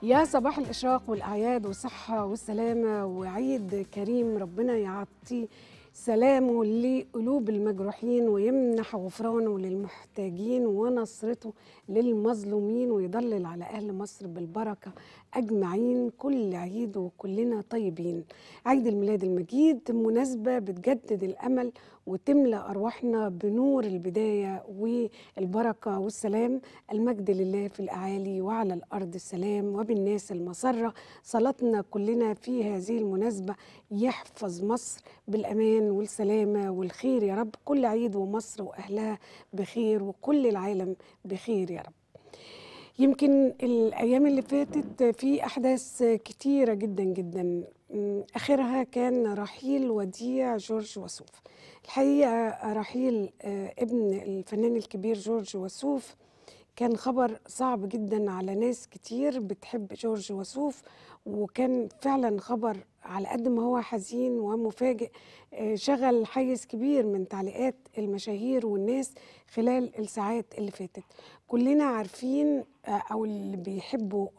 يا صباح الإشراق والأعياد والصحة والسلامة وعيد كريم ربنا يعطي سلامه لقلوب المجروحين ويمنح غفرانه للمحتاجين ونصرته للمظلومين ويضلل على أهل مصر بالبركة أجمعين كل عيد وكلنا طيبين عيد الميلاد المجيد مناسبة بتجدد الأمل وتملى أرواحنا بنور البداية والبركة والسلام المجد لله في الأعالي وعلى الأرض السلام وبالناس المسرة صلاتنا كلنا في هذه المناسبة يحفظ مصر بالأمان والسلامة والخير يا رب كل عيد ومصر وأهلها بخير وكل العالم بخير يا رب يمكن الأيام اللي فاتت في أحداث كتيرة جدا جدا آخرها كان رحيل وديع جورج وسوف الحقيقة رحيل ابن الفنان الكبير جورج وسوف كان خبر صعب جدا على ناس كتير بتحب جورج وسوف وكان فعلا خبر على قد ما هو حزين ومفاجئ شغل حيز كبير من تعليقات المشاهير والناس خلال الساعات اللي فاتت كلنا عارفين او اللي بيحبوا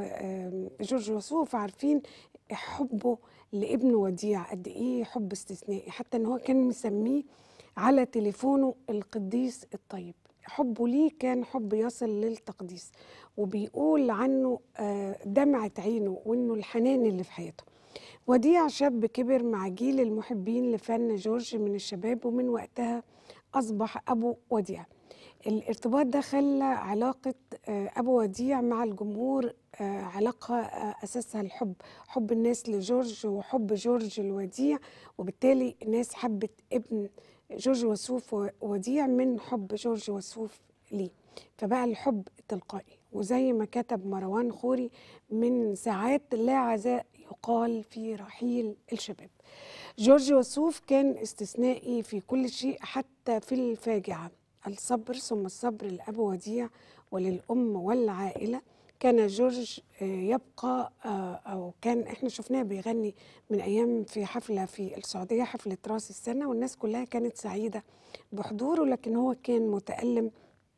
جورج وسوف عارفين حبه لابنه وديع قد ايه حب استثنائي حتى ان هو كان مسميه على تليفونه القديس الطيب حبه ليه كان حب يصل للتقديس وبيقول عنه دمعة عينه وانه الحنان اللي في حياته وديع شاب كبر مع جيل المحبين لفن جورج من الشباب ومن وقتها أصبح أبو وديع الارتباط ده خلى علاقة أبو وديع مع الجمهور علاقة أساسها الحب حب الناس لجورج وحب جورج الوديع وبالتالي الناس حبت ابن جورج وسوف وديع من حب جورج وسوف ليه فبقى الحب تلقائي وزي ما كتب مروان خوري من ساعات لا عزاء يقال في رحيل الشباب جورج وسوف كان استثنائي في كل شيء حتى في الفاجعة الصبر ثم الصبر لأبو وديع وللأم والعائلة كان جورج يبقى أو كان إحنا شفناه بيغني من أيام في حفلة في السعودية حفلة راس السنة والناس كلها كانت سعيدة بحضوره لكن هو كان متألم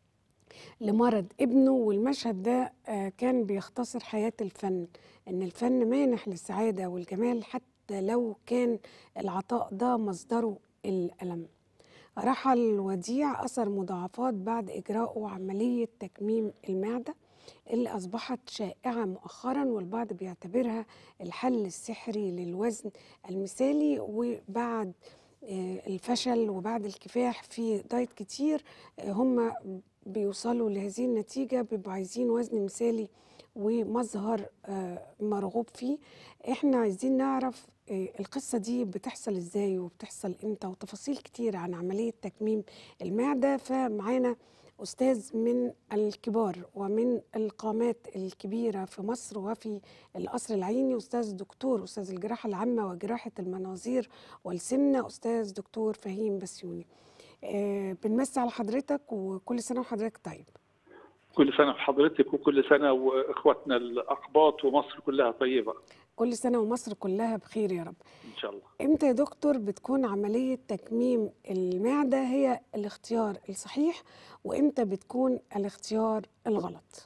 لمرض ابنه والمشهد ده كان بيختصر حياة الفن إن الفن مانح للسعادة والجمال حتى لو كان العطاء ده مصدره الألم رحل وديع أثر مضاعفات بعد إجراءه عملية تكميم المعدة اللي أصبحت شائعة مؤخرا والبعض بيعتبرها الحل السحري للوزن المثالي وبعد الفشل وبعد الكفاح في دايت كتير هم بيوصلوا لهذه النتيجة بيبقوا عايزين وزن مثالي ومظهر مرغوب فيه احنا عايزين نعرف القصة دي بتحصل ازاي وبتحصل امتى وتفاصيل كتير عن عملية تكميم المعدة فمعانا أستاذ من الكبار ومن القامات الكبيرة في مصر وفي القصر العيني أستاذ دكتور أستاذ الجراحة العامة وجراحة المناظير والسمنة أستاذ دكتور فهيم بسيوني آه بنمسي على حضرتك وكل سنة وحضرتك طيب كل سنة وحضرتك وكل سنة وإخواتنا الأقباط ومصر كلها طيبة كل سنة ومصر كلها بخير يا رب إن شاء الله إمتى يا دكتور بتكون عملية تكميم المعدة هي الاختيار الصحيح وإمتى بتكون الاختيار الغلط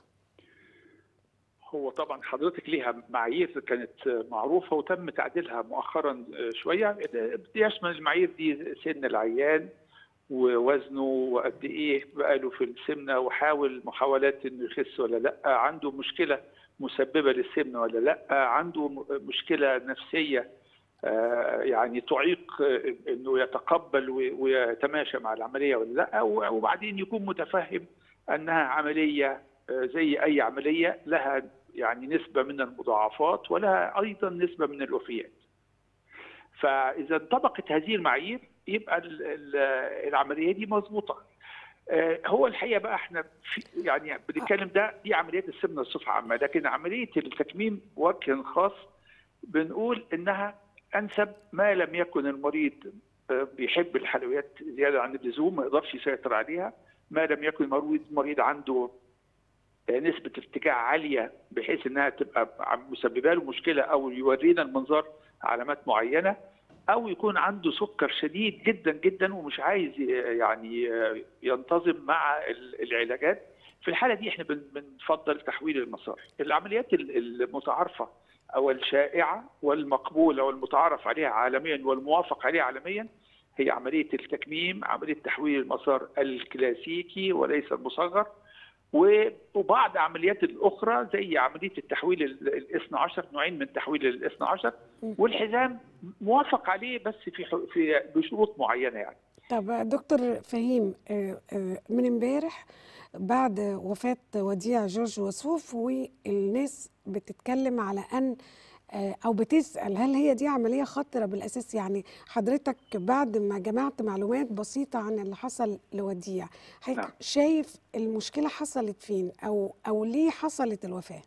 هو طبعا حضرتك ليها معايير كانت معروفة وتم تعديلها مؤخرا شوية يشمل المعايير دي سن العيان ووزنه وقد ايه بقاله في السمنه وحاول محاولات انه يخس ولا لا عنده مشكله مسببه للسمنه ولا لا عنده مشكله نفسيه يعني تعيق انه يتقبل ويتماشى مع العمليه ولا لا وبعدين يكون متفهم انها عمليه زي اي عمليه لها يعني نسبه من المضاعفات ولها ايضا نسبه من الوفيات فاذا انطبقت هذه المعايير يبقى العمليه دي مظبوطه هو الحقيقه بقى احنا يعني بنتكلم ده دي عمليات السمنه بصفه عامه لكن عمليه التكميم بوجه خاص بنقول انها انسب ما لم يكن المريض بيحب الحلويات زياده عن اللزوم ما يقدرش يسيطر عليها ما لم يكن المريض مريض عنده نسبه ارتجاع عاليه بحيث انها تبقى مسببه له مشكله او يورينا المنظار علامات معينه او يكون عنده سكر شديد جدا جدا ومش عايز يعني ينتظم مع العلاجات في الحاله دي احنا بنفضل تحويل المسار العمليات المتعارفه او الشائعه والمقبوله والمتعارف عليها عالميا والموافق عليها عالميا هي عمليه التكميم عمليه تحويل المسار الكلاسيكي وليس المصغر وبعض عمليات الاخرى زي عمليه التحويل الاثنى عشر نوعين من تحويل الاثنى عشر والحزام موافق عليه بس في في بشروط معينه يعني طب دكتور فهيم من امبارح بعد وفاة وديع جورج وسوف والناس بتتكلم على أن أو بتسأل هل هي دي عملية خطرة بالأساس يعني حضرتك بعد ما جمعت معلومات بسيطة عن اللي حصل لوديع نعم. شايف المشكلة حصلت فين أو أو ليه حصلت الوفاة؟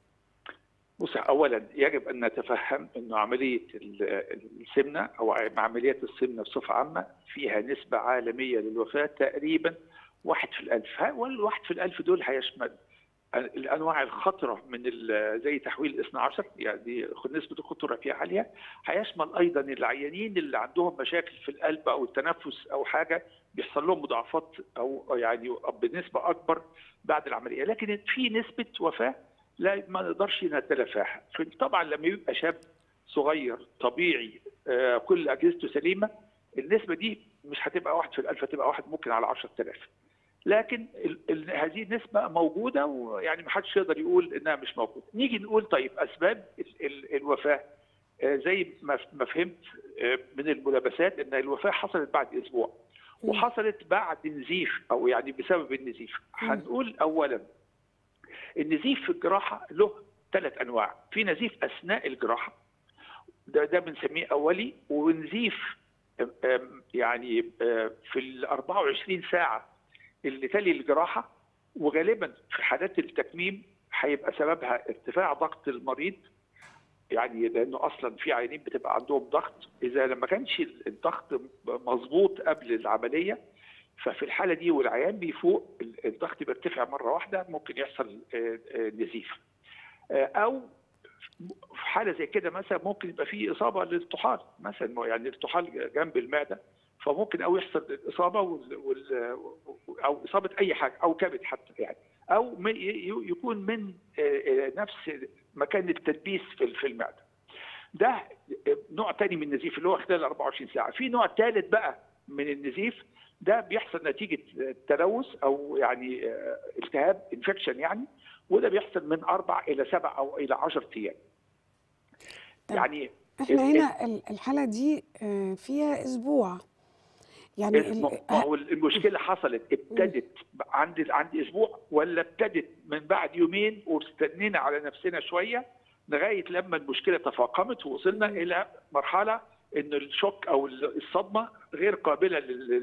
بص اولا يجب ان نتفهم انه عمليه السمنه او عمليات السمنه بصفه عامه فيها نسبه عالميه للوفاه تقريبا واحد في الألف والواحد في الألف دول هيشمل الانواع الخطره من زي تحويل الاثنى عشر يعني نسبه الخطوره فيها عاليه هيشمل ايضا العيانين اللي عندهم مشاكل في القلب او التنفس او حاجه بيحصل لهم مضاعفات او يعني بنسبه اكبر بعد العمليه لكن في نسبه وفاه لا ما نقدرش نتلافاها طبعا لما يبقى شاب صغير طبيعي كل اجهزته سليمه النسبه دي مش هتبقى واحد في الالف هتبقى واحد ممكن على 10000 لكن ال ال هذه النسبة موجودة ويعني ما حدش يقدر يقول انها مش موجودة. نيجي نقول طيب اسباب ال الوفاة زي ما فهمت من الملابسات ان الوفاة حصلت بعد اسبوع وحصلت بعد نزيف او يعني بسبب النزيف. هنقول اولا النزيف في الجراحة له ثلاث انواع، في نزيف اثناء الجراحة ده ده بنسميه اولي ونزيف يعني في ال 24 ساعة اللي تلي الجراحه وغالبا في حالات التكميم هيبقى سببها ارتفاع ضغط المريض يعني لانه اصلا في عيانين بتبقى عندهم ضغط اذا لما كانش الضغط مظبوط قبل العمليه ففي الحاله دي والعيان بيفوق الضغط بيرتفع مره واحده ممكن يحصل نزيف او في حاله زي كده مثلا ممكن يبقى في اصابه للطحال مثلا يعني الطحال جنب المعده فممكن او يحصل اصابه وال... وال... او اصابه اي حاجه او كبد حتى يعني او يكون من نفس مكان التدبيس في المعده. ده نوع تاني من النزيف اللي هو خلال 24 ساعه، في نوع ثالث بقى من النزيف ده بيحصل نتيجه تلوث او يعني التهاب انفكشن يعني وده بيحصل من اربع الى سبع او الى 10 ايام. يعني احنا هنا الحاله دي فيها اسبوع يعني ما هو المشكله حصلت ابتدت عند عند اسبوع ولا ابتدت من بعد يومين واستنينا على نفسنا شويه لغايه لما المشكله تفاقمت ووصلنا الى مرحله ان الشوك او الصدمه غير قابله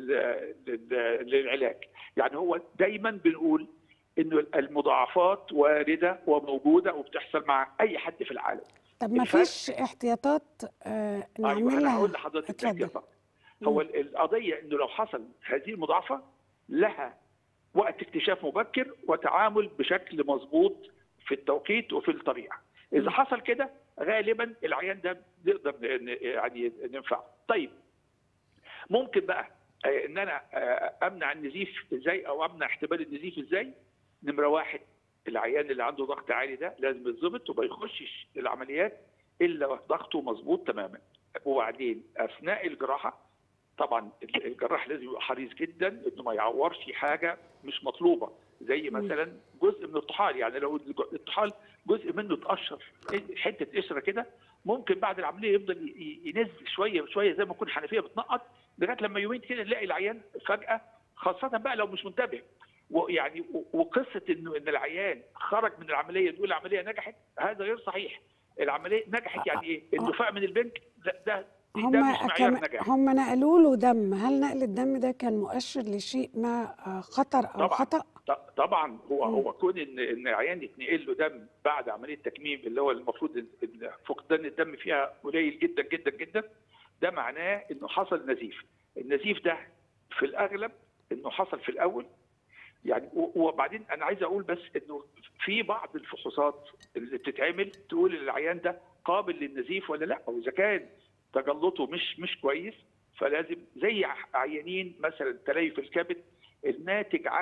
للعلاج يعني هو دايما بنقول انه المضاعفات وارده وموجوده وبتحصل مع اي حد في العالم طب ما فيش احتياطات آه نعملها أيوة هقول لحضرتك الاحتياطات هو القضيه انه لو حصل هذه المضاعفه لها وقت اكتشاف مبكر وتعامل بشكل مظبوط في التوقيت وفي الطريقه. اذا حصل كده غالبا العيان ده نقدر يعني ننفعه. طيب ممكن بقى ان انا امنع النزيف ازاي او امنع احتمال النزيف ازاي؟ نمره واحد العيان اللي عنده ضغط عالي ده لازم يتظبط وما يخشش العمليات الا ضغطه مظبوط تماما. وبعدين اثناء الجراحه طبعا الجراح لازم يبقى حريص جدا انه ما يعورش حاجه مش مطلوبه زي مثلا جزء من الطحال يعني لو الطحال جزء منه اتقشر حته قشره كده ممكن بعد العمليه يفضل ينزل شويه شويه زي ما يكون حنفيه بتنقط لغايه لما يومين كده نلاقي العيان فجاه خاصه بقى لو مش منتبه ويعني وقصه انه ان العيان خرج من العمليه نقول العمليه نجحت هذا غير صحيح العمليه نجحت يعني ايه؟ الدفاع من البنك ده, ده هم كم... هم نقلوا له دم هل نقل الدم ده كان مؤشر لشيء ما خطر او طبعًا خطا طبعا هو م. هو كون ان ان عيان يتنقل له دم بعد عمليه تكميم اللي هو المفروض ان فقدان الدم فيها قليل جدا جدا جدا ده معناه انه حصل نزيف النزيف ده في الاغلب انه حصل في الاول يعني وبعدين انا عايز اقول بس انه في بعض الفحوصات اللي بتتعمل تقول العيان ده قابل للنزيف ولا لا او اذا كان تجلطه مش مش كويس فلازم زي عيانين مثلا تليف الكبد الناتج عن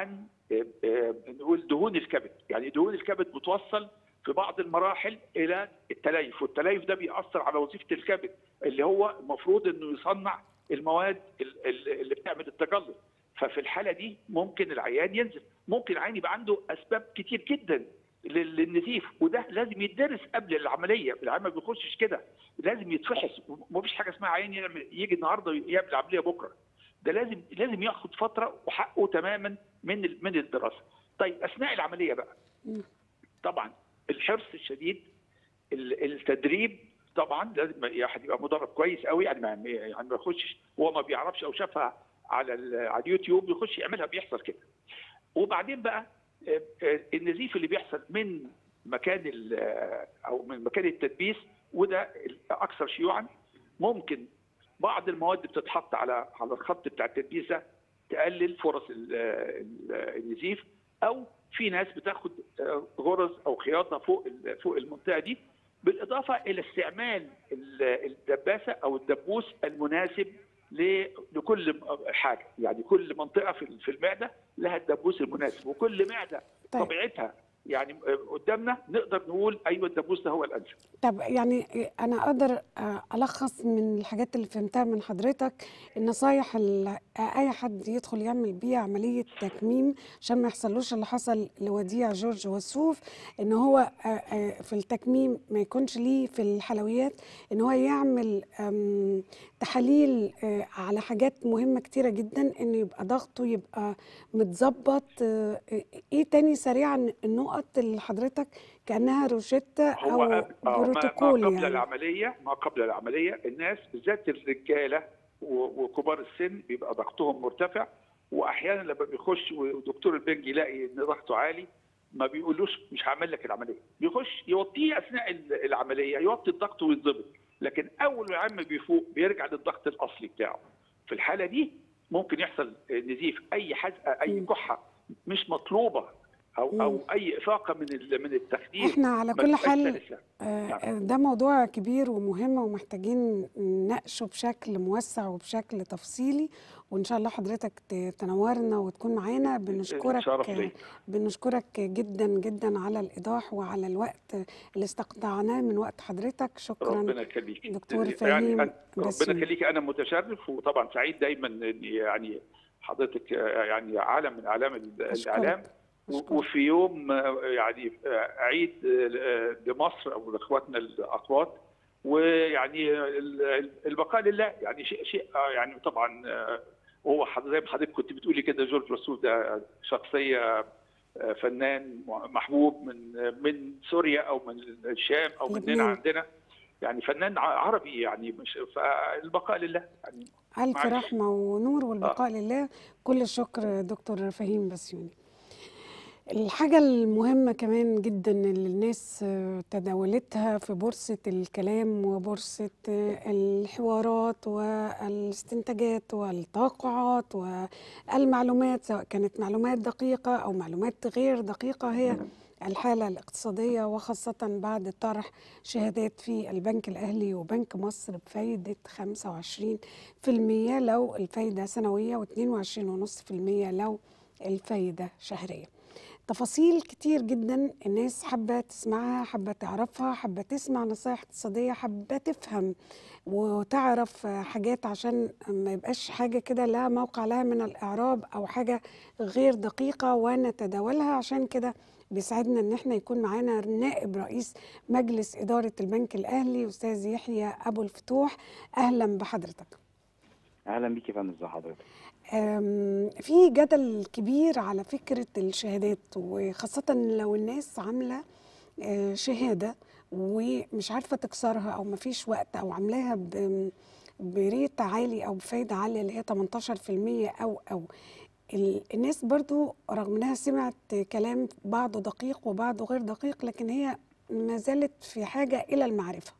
نقول دهون الكبد يعني دهون الكبد بتوصل في بعض المراحل الى التليف والتليف ده بيأثر على وظيفه الكبد اللي هو المفروض انه يصنع المواد اللي بتعمل التجلط ففي الحاله دي ممكن العيان ينزل ممكن العيان يبقى عنده اسباب كتير جدا للنزيف وده لازم يدرس قبل العمليه العيان ما بيخشش كده لازم يتفحص مفيش حاجه اسمها عيان يجي النهارده يعمل عمليه بكره ده لازم لازم ياخد فتره وحقه تماما من من الدراسه طيب اثناء العمليه بقى طبعا الحرص الشديد التدريب طبعا لازم واحد يبقى مدرب كويس قوي يعني ما يعني ما يخشش هو ما بيعرفش او شافها على على اليوتيوب يخش يعملها بيحصل كده وبعدين بقى النزيف اللي بيحصل من مكان او من مكان التدبيس وده الاكثر شيوعا ممكن بعض المواد بتتحط على على الخط بتاع التدبيس ده تقلل فرص النزيف او في ناس بتاخد غرز او خياطه فوق فوق المنطقه دي بالاضافه الى استعمال الدباسه او الدبوس المناسب لكل حاجه يعني كل منطقه في المعده لها الدبوس المناسب وكل معده طيب. طبيعتها يعني قدامنا نقدر نقول ايوه الدبوس ده هو الانسب. طب يعني انا اقدر الخص من الحاجات اللي فهمتها من حضرتك النصايح اللي اي حد يدخل يعمل بيها عمليه تكميم عشان ما يحصلوش اللي حصل لوديع جورج وسوف ان هو في التكميم ما يكونش ليه في الحلويات ان هو يعمل تحاليل على حاجات مهمه كتيره جدا انه يبقى ضغطه يبقى متظبط ايه تاني سريعا النقط اللي حضرتك كانها روشته او بروتوكول ما قبل يعني العمليه ما قبل العمليه الناس بالذات الرجاله وكبار السن بيبقى ضغطهم مرتفع واحيانا لما بيخش ودكتور البنج يلاقي ان ضغطه عالي ما بيقولوش مش هعمل لك العمليه بيخش يوطيه اثناء العمليه يوطي الضغط ويتظبط لكن اول ما العم بيفوق بيرجع للضغط الاصلي بتاعه في الحاله دي ممكن يحصل نزيف اي حزقه اي كحه مش مطلوبه او مم. او اي افاقه من من التخدير احنا على ما كل تبقاش حال سلسة. آه، ده موضوع كبير ومهم ومحتاجين نناقشه بشكل موسع وبشكل تفصيلي وان شاء الله حضرتك ت- تنورنا وتكون معانا بنشكرك شرف ليا. بنشكرك جدا جدا على الايضاح وعلى الوقت اللي استقطعناه من وقت حضرتك شكرا ربنا يخليك دكتور يعني فهيم أنا- ربنا بسيوني. يخليك انا متشرف وطبعا سعيد دايما ان يعني حضرتك آه، يعني علم من اعلام ال- أشكرك. الاعلام و- أشكرك. وفي يوم آه، يعني آه، عيد آه، لمصر او لاخواتنا الاقوات ويعني ال- البقاء لله يعني شيء شيء آه، يعني طبعا آه، هو حض- زي ما حضرتك كنت بتقولي كده جورج رسول ده شخصيه آه، فنان محبوب من من سوريا او من الشام او لبنان. مننا عندنا يعني فنان ع- عربي يعني مش فالبقاء لله يعني ألف معلش. رحمة ونور والبقاء لله كل الشكر دكتور فهيم بسيوني الحاجة المهمة كمان جدا اللي الناس آه، تداولتها في بورصة الكلام وبورصة آه، الحوارات والاستنتاجات والتوقعات والمعلومات سواء كانت معلومات دقيقة أو معلومات غير دقيقة هي الحالة الاقتصادية وخاصة بعد طرح شهادات في البنك الأهلي وبنك مصر بفايدة 25% لو الفايدة سنوية و22.5% لو الفايدة شهرية تفاصيل كتير جدا الناس حابة تسمعها حابة تعرفها حابة تسمع نصايح اقتصادية حابة تفهم وتعرف حاجات عشان ما يبقاش حاجة كده لا موقع لها من الإعراب أو حاجة غير دقيقة ونتداولها عشان كده بيسعدنا ان احنا يكون معانا نائب رئيس مجلس إدارة البنك الأهلي أستاذ يحيى أبو الفتوح أهلا بحضرتك اهلا بيك يا فندم ازي حضرتك أم، في جدل كبير على فكرة الشهادات وخاصة لو الناس عاملة آه، شهادة ومش عارفة تكسرها أو مفيش وقت أو عاملاها ب- بريت عالي أو بفايدة عالية اللي هي 18% أو أو ال- الناس برضو رغم انها سمعت كلام بعضه دقيق وبعضه غير دقيق لكن هي ما زالت في حاجة إلى المعرفة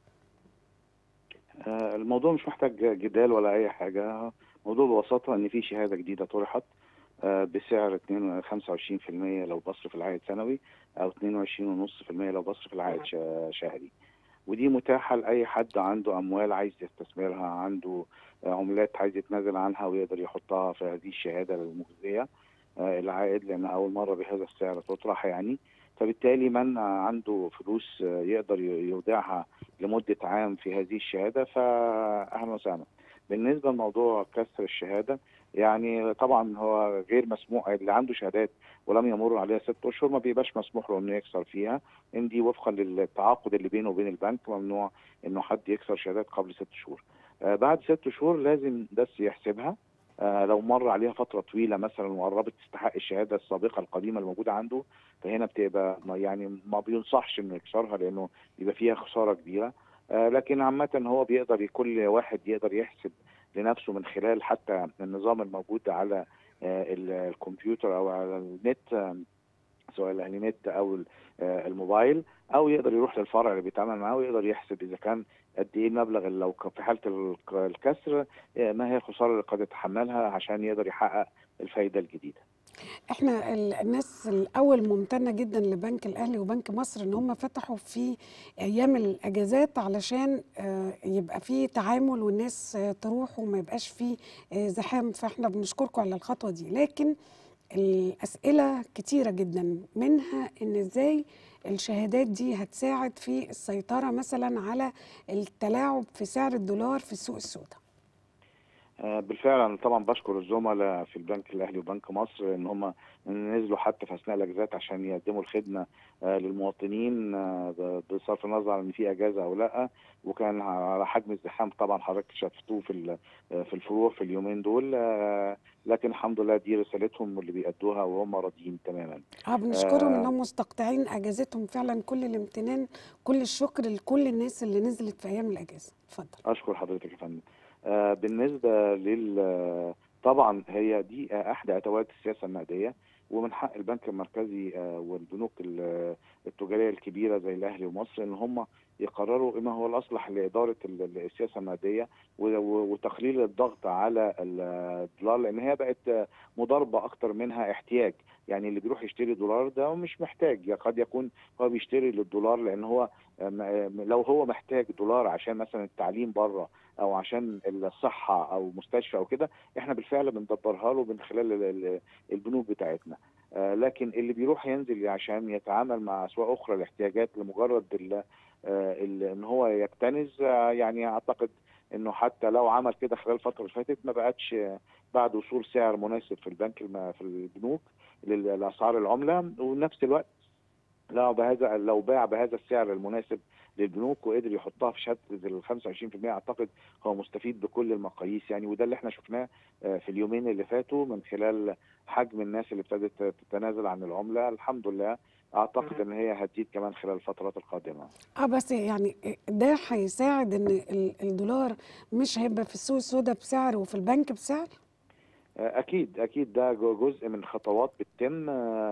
آه، الموضوع مش محتاج جدال ولا اي حاجه الموضوع ببساطه ان في شهاده جديده طرحت آه، بسعر 2 25% لو بصرف العائد سنوي او 22.5% لو بصرف العائد شا- شهري ودي متاحه لاي حد عنده اموال عايز يستثمرها عنده آه، عملات عايز يتنازل عنها ويقدر يحطها في هذه الشهاده المجزيه العائد لان اول مره بهذا السعر تطرح يعني فبالتالي من عنده فلوس يقدر يودعها لمده عام في هذه الشهاده فاهلا وسهلا. بالنسبه لموضوع كسر الشهاده يعني طبعا هو غير مسموح اللي عنده شهادات ولم يمر عليها ست اشهر ما بيبقاش مسموح له انه يكسر فيها ان دي وفقا للتعاقد اللي بينه وبين البنك ممنوع انه حد يكسر شهادات قبل ست شهور. آه بعد ست شهور لازم بس يحسبها آه لو مر عليها فتره طويله مثلا وقربت تستحق الشهاده السابقه القديمه الموجوده عنده فهنا بتبقى يعني ما بينصحش انه يكسرها لانه بيبقى فيها خساره كبيره آه لكن عامه هو بيقدر كل واحد يقدر يحسب لنفسه من خلال حتى النظام الموجود على الكمبيوتر او على النت سواء الانترنت او الموبايل او يقدر يروح للفرع اللي بيتعامل معاه ويقدر يحسب اذا كان قد ايه المبلغ اللي لو في حاله الكسر ما هي الخساره اللي قد يتحملها عشان يقدر يحقق الفايده الجديده. احنا الناس الاول ممتنه جدا لبنك الاهلي وبنك مصر ان هم فتحوا في ايام الاجازات علشان يبقى في تعامل والناس تروح وما يبقاش في زحام فاحنا بنشكركم على الخطوه دي لكن الاسئله كتيره جدا منها ان ازاي الشهادات دي هتساعد في السيطره مثلا على التلاعب في سعر الدولار في السوق السوداء بالفعل انا طبعا بشكر الزملاء في البنك الاهلي وبنك مصر ان هم نزلوا حتى في اثناء الاجازات عشان يقدموا الخدمه للمواطنين بصرف النظر عن ان في اجازه او لا وكان على حجم الزحام طبعا حضرتك شفتوه في في الفروع في اليومين دول لكن الحمد لله دي رسالتهم واللي بيأدوها وهم راضيين تماما. اه بنشكرهم انهم مستقطعين اجازتهم فعلا كل الامتنان كل الشكر لكل الناس اللي نزلت في ايام الاجازه اتفضل. اشكر حضرتك يا فندم. آه بالنسبه لل طبعا هي دي احدى ادوات السياسه النقديه ومن حق البنك المركزي آه والبنوك التجاريه الكبيره زي الاهلي ومصر ان هم يقرروا ما هو الاصلح لاداره السياسه النقديه وتقليل الضغط على الدولار لان هي بقت مضاربه اكتر منها احتياج يعني اللي بيروح يشتري دولار ده مش محتاج قد يكون هو بيشتري للدولار لان هو لو هو محتاج دولار عشان مثلا التعليم بره او عشان الصحه او مستشفى او كده احنا بالفعل بندبرها له من خلال البنوك بتاعتنا لكن اللي بيروح ينزل عشان يتعامل مع اسواق اخرى الاحتياجات لمجرد ان هو يكتنز يعني اعتقد انه حتى لو عمل كده خلال الفتره اللي فاتت ما بقتش بعد وصول سعر مناسب في البنك في البنوك لاسعار العمله ونفس الوقت لو بهذا لو باع بهذا السعر المناسب للبنوك وقدر يحطها في شهاده ال 25% اعتقد هو مستفيد بكل المقاييس يعني وده اللي احنا شفناه في اليومين اللي فاتوا من خلال حجم الناس اللي ابتدت تتنازل عن العمله الحمد لله اعتقد ان هي هتزيد كمان خلال الفترات القادمه اه بس يعني ده هيساعد ان الدولار مش هيبقى في السوق السوداء بسعر وفي البنك بسعر اكيد اكيد ده جزء من خطوات بتتم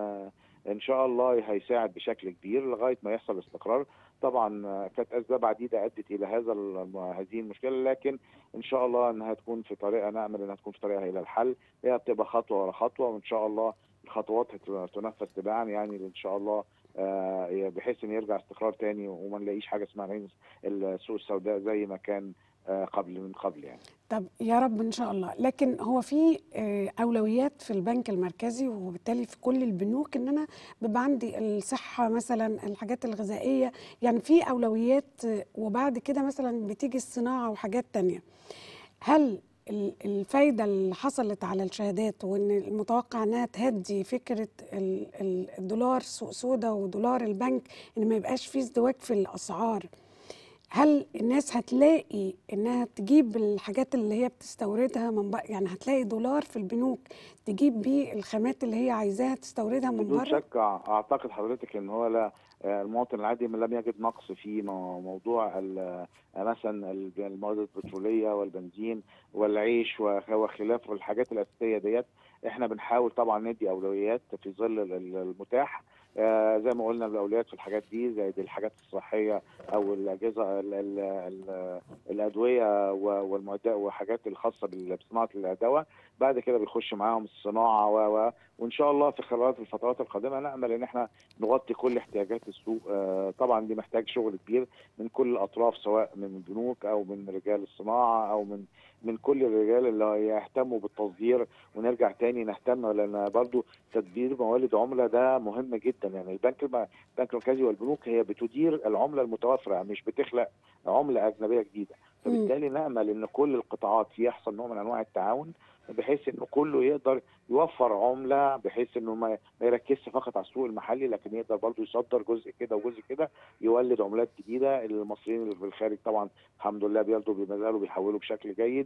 ان شاء الله هيساعد بشكل كبير لغايه ما يحصل استقرار طبعا كانت اسباب عديده ادت الى هذا هذه المشكله لكن ان شاء الله انها تكون في طريقه نامل انها تكون في طريقها الى الحل هي بتبقى خطوه ورا خطوه وان شاء الله الخطوات تنفذ تباعا يعني ان شاء الله بحيث ان يرجع استقرار تاني وما نلاقيش حاجه اسمها السوق السوداء زي ما كان قبل من قبل يعني طب يا رب ان شاء الله لكن هو في اولويات في البنك المركزي وبالتالي في كل البنوك ان انا بيبقى عندي الصحه مثلا الحاجات الغذائيه يعني في اولويات وبعد كده مثلا بتيجي الصناعه وحاجات تانية هل الفايده اللي حصلت على الشهادات وان المتوقع انها تهدي فكره الدولار سوق سودا ودولار البنك ان ما يبقاش في ازدواج في الاسعار هل الناس هتلاقي انها تجيب الحاجات اللي هي بتستوردها من بره يعني هتلاقي دولار في البنوك تجيب بيه الخامات اللي هي عايزاها تستوردها من بدون بره شك اعتقد حضرتك ان هو لا المواطن العادي لم يجد نقص في موضوع مثلا المواد البتروليه والبنزين والعيش وخلافه الحاجات الاساسيه ديت احنا بنحاول طبعا ندي اولويات في ظل المتاح آه زي ما قلنا الاولويات في الحاجات دي زي دي الحاجات الصحيه او الاجهزه ال ال ال الادويه والمعدات وحاجات الخاصه بصناعه الدواء بعد كده بيخش معاهم الصناعه و وان شاء الله في خلال الفترات القادمه نامل ان احنا نغطي كل احتياجات السوق آه، طبعا دي محتاج شغل كبير من كل الاطراف سواء من البنوك او من رجال الصناعه او من من كل الرجال اللي يهتموا بالتصدير ونرجع تاني نهتم لان برضو تدبير موارد عمله ده مهم جدا يعني البنك الم- البنك المركزي والبنوك هي بتدير العمله المتوفره مش بتخلق عمله اجنبيه جديده فبالتالي نامل ان كل القطاعات يحصل نوع من انواع التعاون بحيث انه كله يقدر يوفر عمله بحيث انه ما ما يركزش فقط على السوق المحلي لكن يقدر برضه يصدر جزء كده وجزء كده يولد عملات جديده المصريين اللي في الخارج طبعا الحمد لله بياخدوا بيزالوا بيحولوا بشكل جيد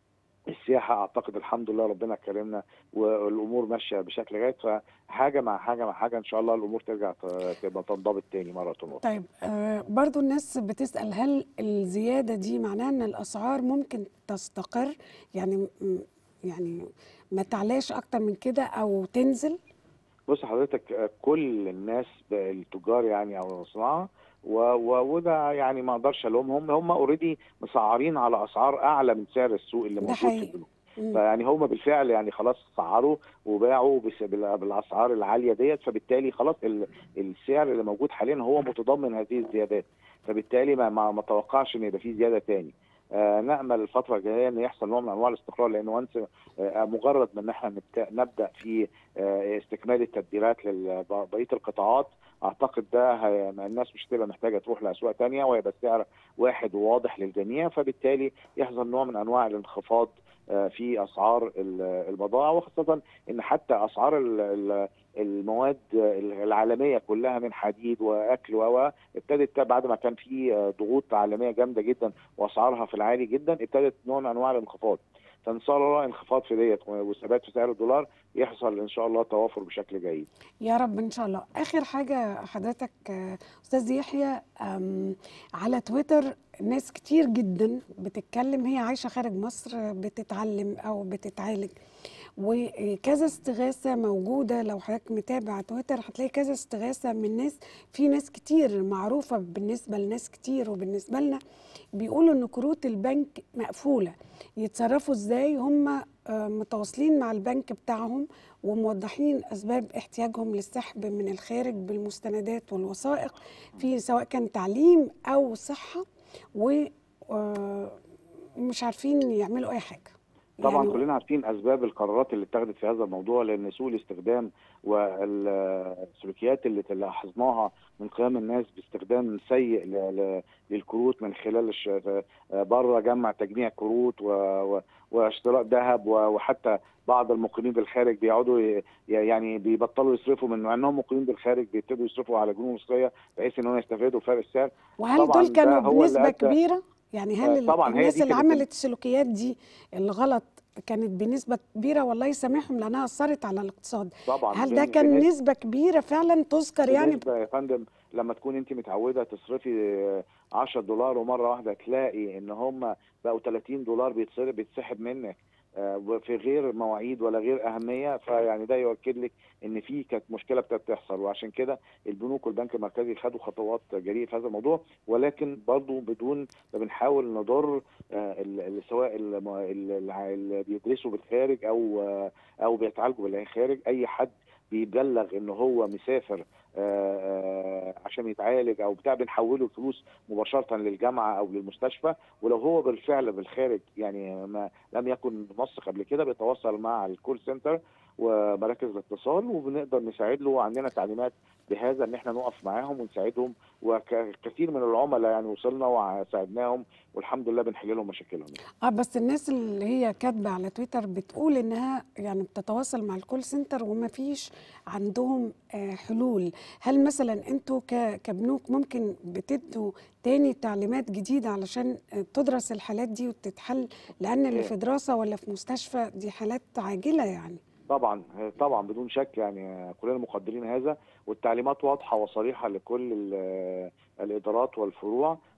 السياحه اعتقد الحمد لله ربنا كرمنا والامور ماشيه بشكل جيد فحاجه مع حاجه مع حاجه ان شاء الله الامور ترجع ت- تبقى تنضبط تاني مره اخرى طيب آه برضو الناس بتسأل هل الزيادة دي معناها ان الأسعار ممكن تستقر يعني م- يعني ما تعلاش أكتر من كده أو تنزل بص حضرتك آه، كل الناس ب- التجار يعني او الصناعه و- و- وده يعني ما اقدرش الومهم هم اوريدي مسعرين على اسعار اعلى من سعر السوق اللي ده موجود في حقيقي. البنوك مم. فيعني هم بالفعل يعني خلاص سعروا وباعوا بس- بال- بالاسعار العاليه ديت فبالتالي خلاص ال- السعر اللي موجود حاليا هو متضمن هذه الزيادات فبالتالي ما ما ما توقعش ان يبقى في زياده تاني آه نامل الفتره الجايه ان يحصل نوع من انواع الاستقرار لان وانس آه مجرد ما ان احنا نبت- نبدا في آه استكمال التدبيرات لبقيه القطاعات اعتقد ده هي- ما الناس مش هتبقى محتاجه تروح لاسواق تانية ويبقى السعر واحد وواضح للجميع فبالتالي يحصل نوع من انواع الانخفاض آه، في اسعار ال- البضائع وخاصه ان حتى اسعار ال- ال- المواد العالميه كلها من حديد واكل و ابتدت بعد ما كان في آه، ضغوط عالميه جامده جدا واسعارها في العالي جدا ابتدت نوع من انواع الانخفاض فان شاء الله انخفاض في ديت وثبات في سعر الدولار يحصل ان شاء الله توافر بشكل جيد يا رب ان شاء الله اخر حاجه حضرتك آه، استاذ يحيى آم، على تويتر ناس كتير جدا بتتكلم هي عايشه خارج مصر آه، بتتعلم او بتتعالج وكذا استغاثه موجوده لو حضرتك متابع تويتر هتلاقي كذا استغاثه من ناس في ناس كتير معروفه بالنسبه لناس كتير وبالنسبه لنا بيقولوا ان كروت البنك مقفوله يتصرفوا ازاي هم آه، متواصلين مع البنك بتاعهم وموضحين اسباب احتياجهم للسحب من الخارج بالمستندات والوثائق في سواء كان تعليم او صحه ومش عارفين يعملوا اي حاجه طبعا يعني كلنا عارفين اسباب القرارات اللي اتخذت في هذا الموضوع لان سوء الاستخدام والسلوكيات اللي لاحظناها من قيام الناس باستخدام سيء ل- ل- للكروت من خلال الش... بره جمع تجميع كروت و... و... واشتراء ذهب و... وحتى بعض المقيمين بالخارج بيقعدوا ي... يعني بيبطلوا يصرفوا من مع انهم مقيمين بالخارج بيبتدوا يصرفوا على جنيه مصريه بحيث انهم يستفادوا فرق السعر وهل طبعاً دول كانوا ده هو اللي بنسبه أدى- كبيره يعني هل آه، ال- طبعاً هي الناس دي اللي كانت ال- عملت السلوكيات دي الغلط كانت بنسبه كبيره والله يسامحهم لانها اثرت على الاقتصاد طبعا هل ده بن- كان بنسبة- نسبه كبيره فعلا تذكر يعني بالنسبه يا فندم لما تكون انت متعوده تصرفي آه، 10 دولار ومره واحده تلاقي ان هم بقوا 30 دولار بيتصرف بيتسحب منك آه، وفي غير مواعيد ولا غير اهميه فيعني ده يؤكد لك ان في كانت مشكله ابتدت تحصل وعشان كده البنوك والبنك المركزي خدوا خطوات جريئه في هذا الموضوع ولكن برضو بدون ما بنحاول نضر آه، ال- ال- سواء الم- ال- الع- اللي بيدرسوا بالخارج او آه، او بيتعالجوا بالخارج اي حد بيبلغ ان هو مسافر آه، آه، عشان يتعالج او بتاع بنحوله الفلوس مباشره للجامعه او للمستشفى ولو هو بالفعل بالخارج يعني ما لم يكن مصر قبل كده بيتواصل مع الكول سنتر ومراكز الاتصال وبنقدر نساعد له وعندنا تعليمات بهذا ان احنا نقف معاهم ونساعدهم وكثير من العملاء يعني وصلنا وساعدناهم والحمد لله بنحل لهم مشاكلهم اه بس الناس اللي هي كاتبه على تويتر بتقول انها يعني بتتواصل مع الكول سنتر وما فيش عندهم آه حلول هل مثلا انتوا ك- كبنوك ممكن بتدوا تاني تعليمات جديده علشان آه، تدرس الحالات دي وتتحل لان اللي في دراسه ولا في مستشفى دي حالات عاجله يعني طبعا طبعا بدون شك يعني كلنا مقدرين هذا والتعليمات واضحه وصريحه لكل ال- الادارات والفروع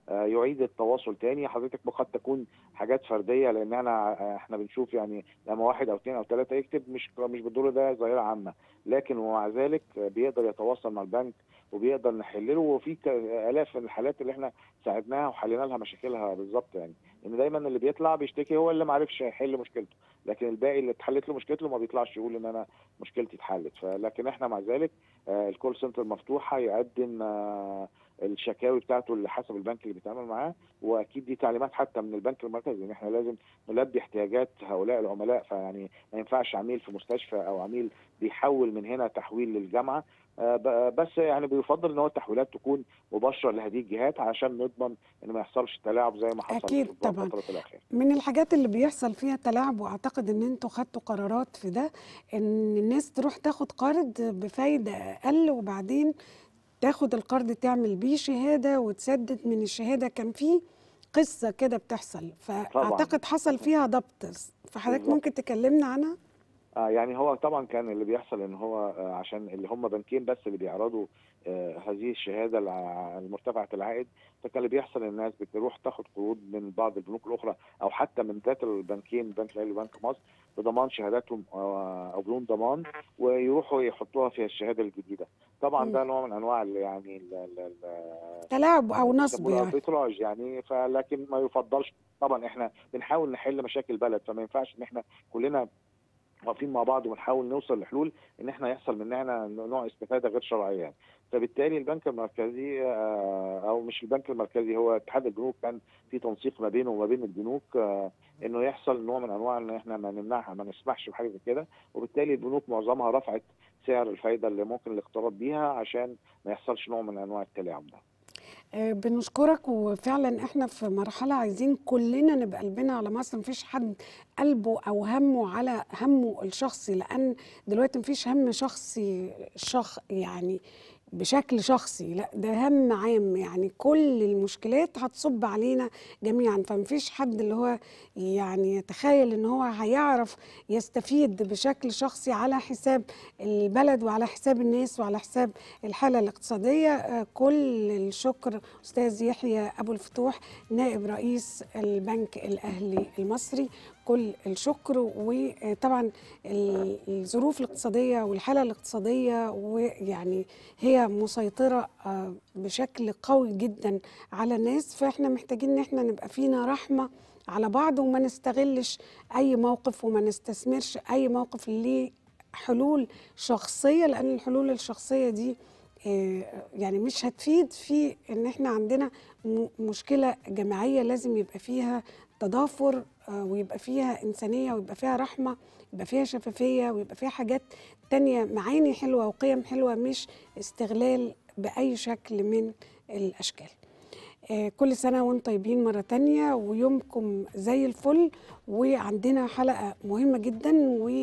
آه، يعيد التواصل تاني حضرتك قد تكون حاجات فرديه لان احنا احنا بنشوف يعني لما واحد او اثنين او ثلاثه يكتب مش مش بالدور ده ظاهره عامه لكن ومع ذلك بيقدر يتواصل مع البنك وبيقدر نحلله وفي ك- الاف من الحالات اللي احنا ساعدناها وحلينا لها مشاكلها بالظبط يعني ان دايما اللي بيطلع بيشتكي هو اللي ما عرفش يحل مشكلته لكن الباقي اللي اتحلت له مشكلته ما بيطلعش يقول ان انا مشكلتي اتحلت فلكن احنا مع ذلك آه، الكول سنتر مفتوحه يقدم آه، الشكاوي بتاعته اللي حسب البنك اللي بيتعامل معاه واكيد دي تعليمات حتى من البنك المركزي ان احنا لازم نلبي احتياجات هؤلاء العملاء فيعني ما ينفعش عميل في مستشفى او عميل بيحول من هنا تحويل للجامعه آه، ب- بس يعني بيفضل ان هو التحويلات تكون مباشره لهذه الجهات عشان نضمن ان ما يحصلش تلاعب زي ما حصل أكيد في طبعاً. الفتره الاخيره من الحاجات اللي بيحصل فيها تلاعب واعتقد ان انتوا خدتوا قرارات في ده ان الناس تروح تاخد قرض بفايده اقل وبعدين تاخد القرض تعمل بيه شهاده وتسدد من الشهاده كان في قصه كده بتحصل فاعتقد حصل فيها ضبط فحضرتك بالظبط. ممكن تكلمنا عنها آه يعني هو طبعا كان اللي بيحصل ان هو آه عشان اللي هم بنكين بس اللي بيعرضوا آه هذه الشهاده الع- المرتفعه العائد فكان اللي بيحصل الناس بتروح تاخد قروض من بعض البنوك الاخرى او حتى من ذات البنكين بنك الاهلي وبنك مصر بضمان شهاداتهم آه او بدون ضمان ويروحوا يحطوها في الشهاده الجديده طبعا مم. ده نوع من انواع ال- يعني ال- ال- ال- تلاعب او نصب يسموها يعني اربيتراج يعني فلكن ما يفضلش طبعا احنا بنحاول نحل مشاكل البلد فما ينفعش ان احنا كلنا واقفين مع بعض ونحاول نوصل لحلول ان احنا يحصل مننا نوع استفاده غير شرعيه يعني فبالتالي البنك المركزي آه، او مش البنك المركزي هو اتحاد البنوك كان في تنسيق ما بينه وما بين البنوك آه، انه يحصل نوع من انواع ان احنا ما نمنعها ما نسمحش بحاجه زي كده وبالتالي البنوك معظمها رفعت سعر الفايده اللي ممكن الاقتراض بيها عشان ما يحصلش نوع من انواع التلاعب ده آه، بنشكرك وفعلا احنا في مرحلة عايزين كلنا نبقى قلبنا على مصر مفيش حد قلبه او همه على همه الشخصي لان دلوقتي مفيش هم شخصي شخ يعني بشكل شخصي لا ده هم عام يعني كل المشكلات هتصب علينا جميعا فمفيش حد اللي هو يعني يتخيل ان هو هيعرف يستفيد بشكل شخصي على حساب البلد وعلى حساب الناس وعلى حساب الحالة الاقتصادية آه، كل الشكر أستاذ يحيى أبو الفتوح نائب رئيس البنك الأهلي المصري كل الشكر وطبعا ال- الظروف الاقتصادية والحالة الاقتصادية ويعني هي مسيطرة آه، بشكل قوي جدا على الناس فاحنا محتاجين ان احنا نبقى فينا رحمة على بعض وما نستغلش اي موقف وما نستثمرش اي موقف ليه حلول شخصية لأن الحلول الشخصية دي آه، يعني مش هتفيد في ان احنا عندنا م- مشكلة جماعية لازم يبقى فيها تضافر آه، ويبقى فيها إنسانية ويبقى فيها رحمة يبقى فيها شفافية ويبقى فيها حاجات تانية معاني حلوة وقيم حلوة مش استغلال بأي شكل من الأشكال آه، كل سنة وانتم طيبين مرة تانية ويومكم زي الفل وعندنا حلقة مهمة جدا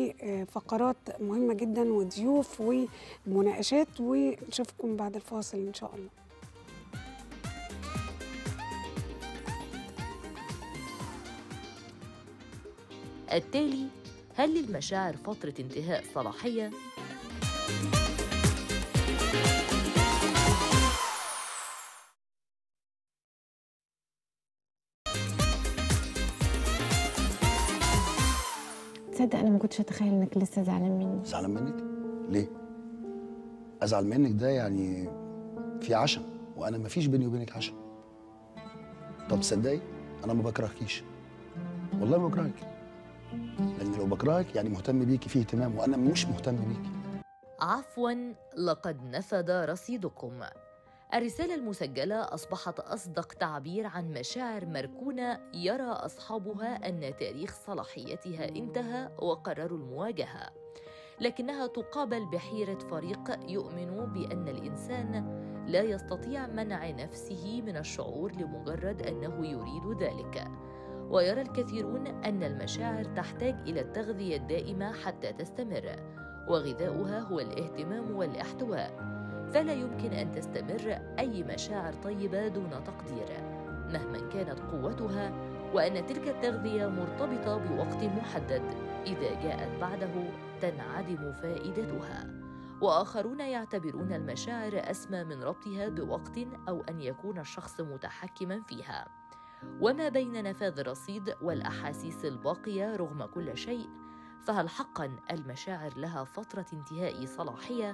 وفقرات مهمة جدا وضيوف ومناقشات ونشوفكم بعد الفاصل إن شاء الله التالي هل للمشاعر فترة انتهاء صلاحية؟ تصدق انا ما كنتش اتخيل انك لسه زعلان مني زعلان منك؟ ليه؟ ازعل منك ده يعني في عشم وانا ما فيش بيني وبينك عشم طب تصدقي انا ما بكرهكيش والله ما بكرهك لان لو بكرهك يعني مهتم بيكي فيه اهتمام وانا مش مهتم بيكي عفوا لقد نفد رصيدكم الرسالة المسجلة أصبحت أصدق تعبير عن مشاعر مركونة يرى أصحابها أن تاريخ صلاحيتها انتهى وقرروا المواجهة لكنها تقابل بحيرة فريق يؤمن بأن الإنسان لا يستطيع منع نفسه من الشعور لمجرد أنه يريد ذلك ويرى الكثيرون أن المشاعر تحتاج إلى التغذية الدائمة حتى تستمر وغذاؤها هو الاهتمام والاحتواء فلا يمكن ان تستمر اي مشاعر طيبه دون تقدير مهما كانت قوتها وان تلك التغذيه مرتبطه بوقت محدد اذا جاءت بعده تنعدم فائدتها واخرون يعتبرون المشاعر اسمى من ربطها بوقت او ان يكون الشخص متحكما فيها وما بين نفاذ الرصيد والاحاسيس الباقيه رغم كل شيء فهل حقا المشاعر لها فتره انتهاء صلاحيه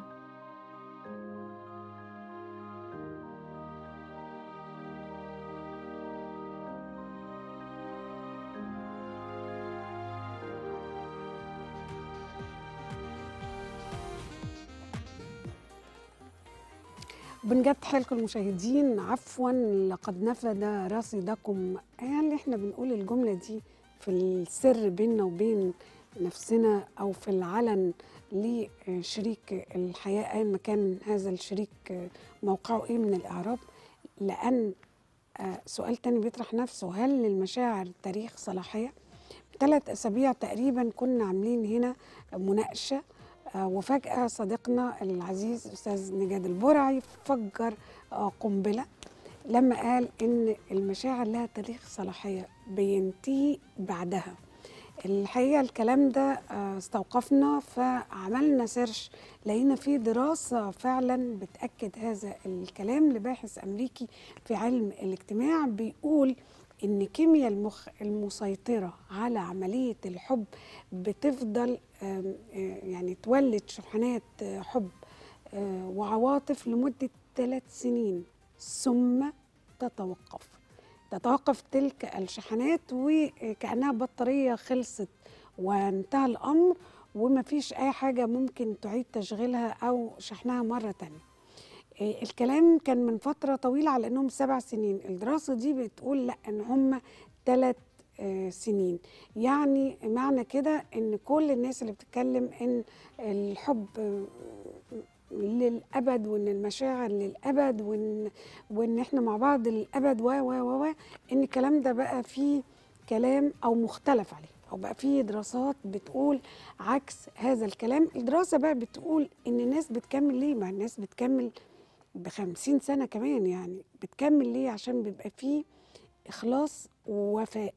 بنجد حالكم المشاهدين عفوا لقد نفد رصيدكم هل احنا بنقول الجملة دي في السر بيننا وبين نفسنا او في العلن لشريك الحياة ايا ما كان هذا الشريك موقعه ايه من الاعراب لان آه، سؤال تاني بيطرح نفسه هل للمشاعر تاريخ صلاحية ثلاث اسابيع تقريبا كنا عاملين هنا مناقشه آه، وفجأة صديقنا العزيز أستاذ نجاد البرعي فجر آه، قنبلة لما قال إن المشاعر لها تاريخ صلاحية بينتهي بعدها الحقيقة الكلام ده آه، استوقفنا فعملنا سيرش لقينا في دراسة فعلا بتأكد هذا الكلام لباحث أمريكي في علم الاجتماع بيقول إن كيمياء المخ المسيطرة على عملية الحب بتفضل آم، آه، يعني تولد شحنات آه، حب آه، وعواطف لمدة ثلاث سنين ثم تتوقف تتوقف تلك الشحنات وكأنها بطارية خلصت وانتهى الأمر ومفيش أي حاجة ممكن تعيد تشغيلها أو شحنها مرة تانية إيه، الكلام كان من فترة طويلة على أنهم سبع سنين الدراسة دي بتقول لا أن هم ثلاث سنين يعني معنى كده أن كل الناس اللي بتتكلم أن الحب آه، للأبد وأن المشاعر للأبد وأن وأن إحنا مع بعض للأبد و و و و أن الكلام ده بقى فيه كلام أو مختلف عليه أو بقى فيه دراسات بتقول عكس هذا الكلام الدراسة بقى بتقول إن الناس بتكمل ليه ما الناس بتكمل بخمسين سنة كمان يعني بتكمل ليه عشان بيبقى فيه إخلاص ووفاء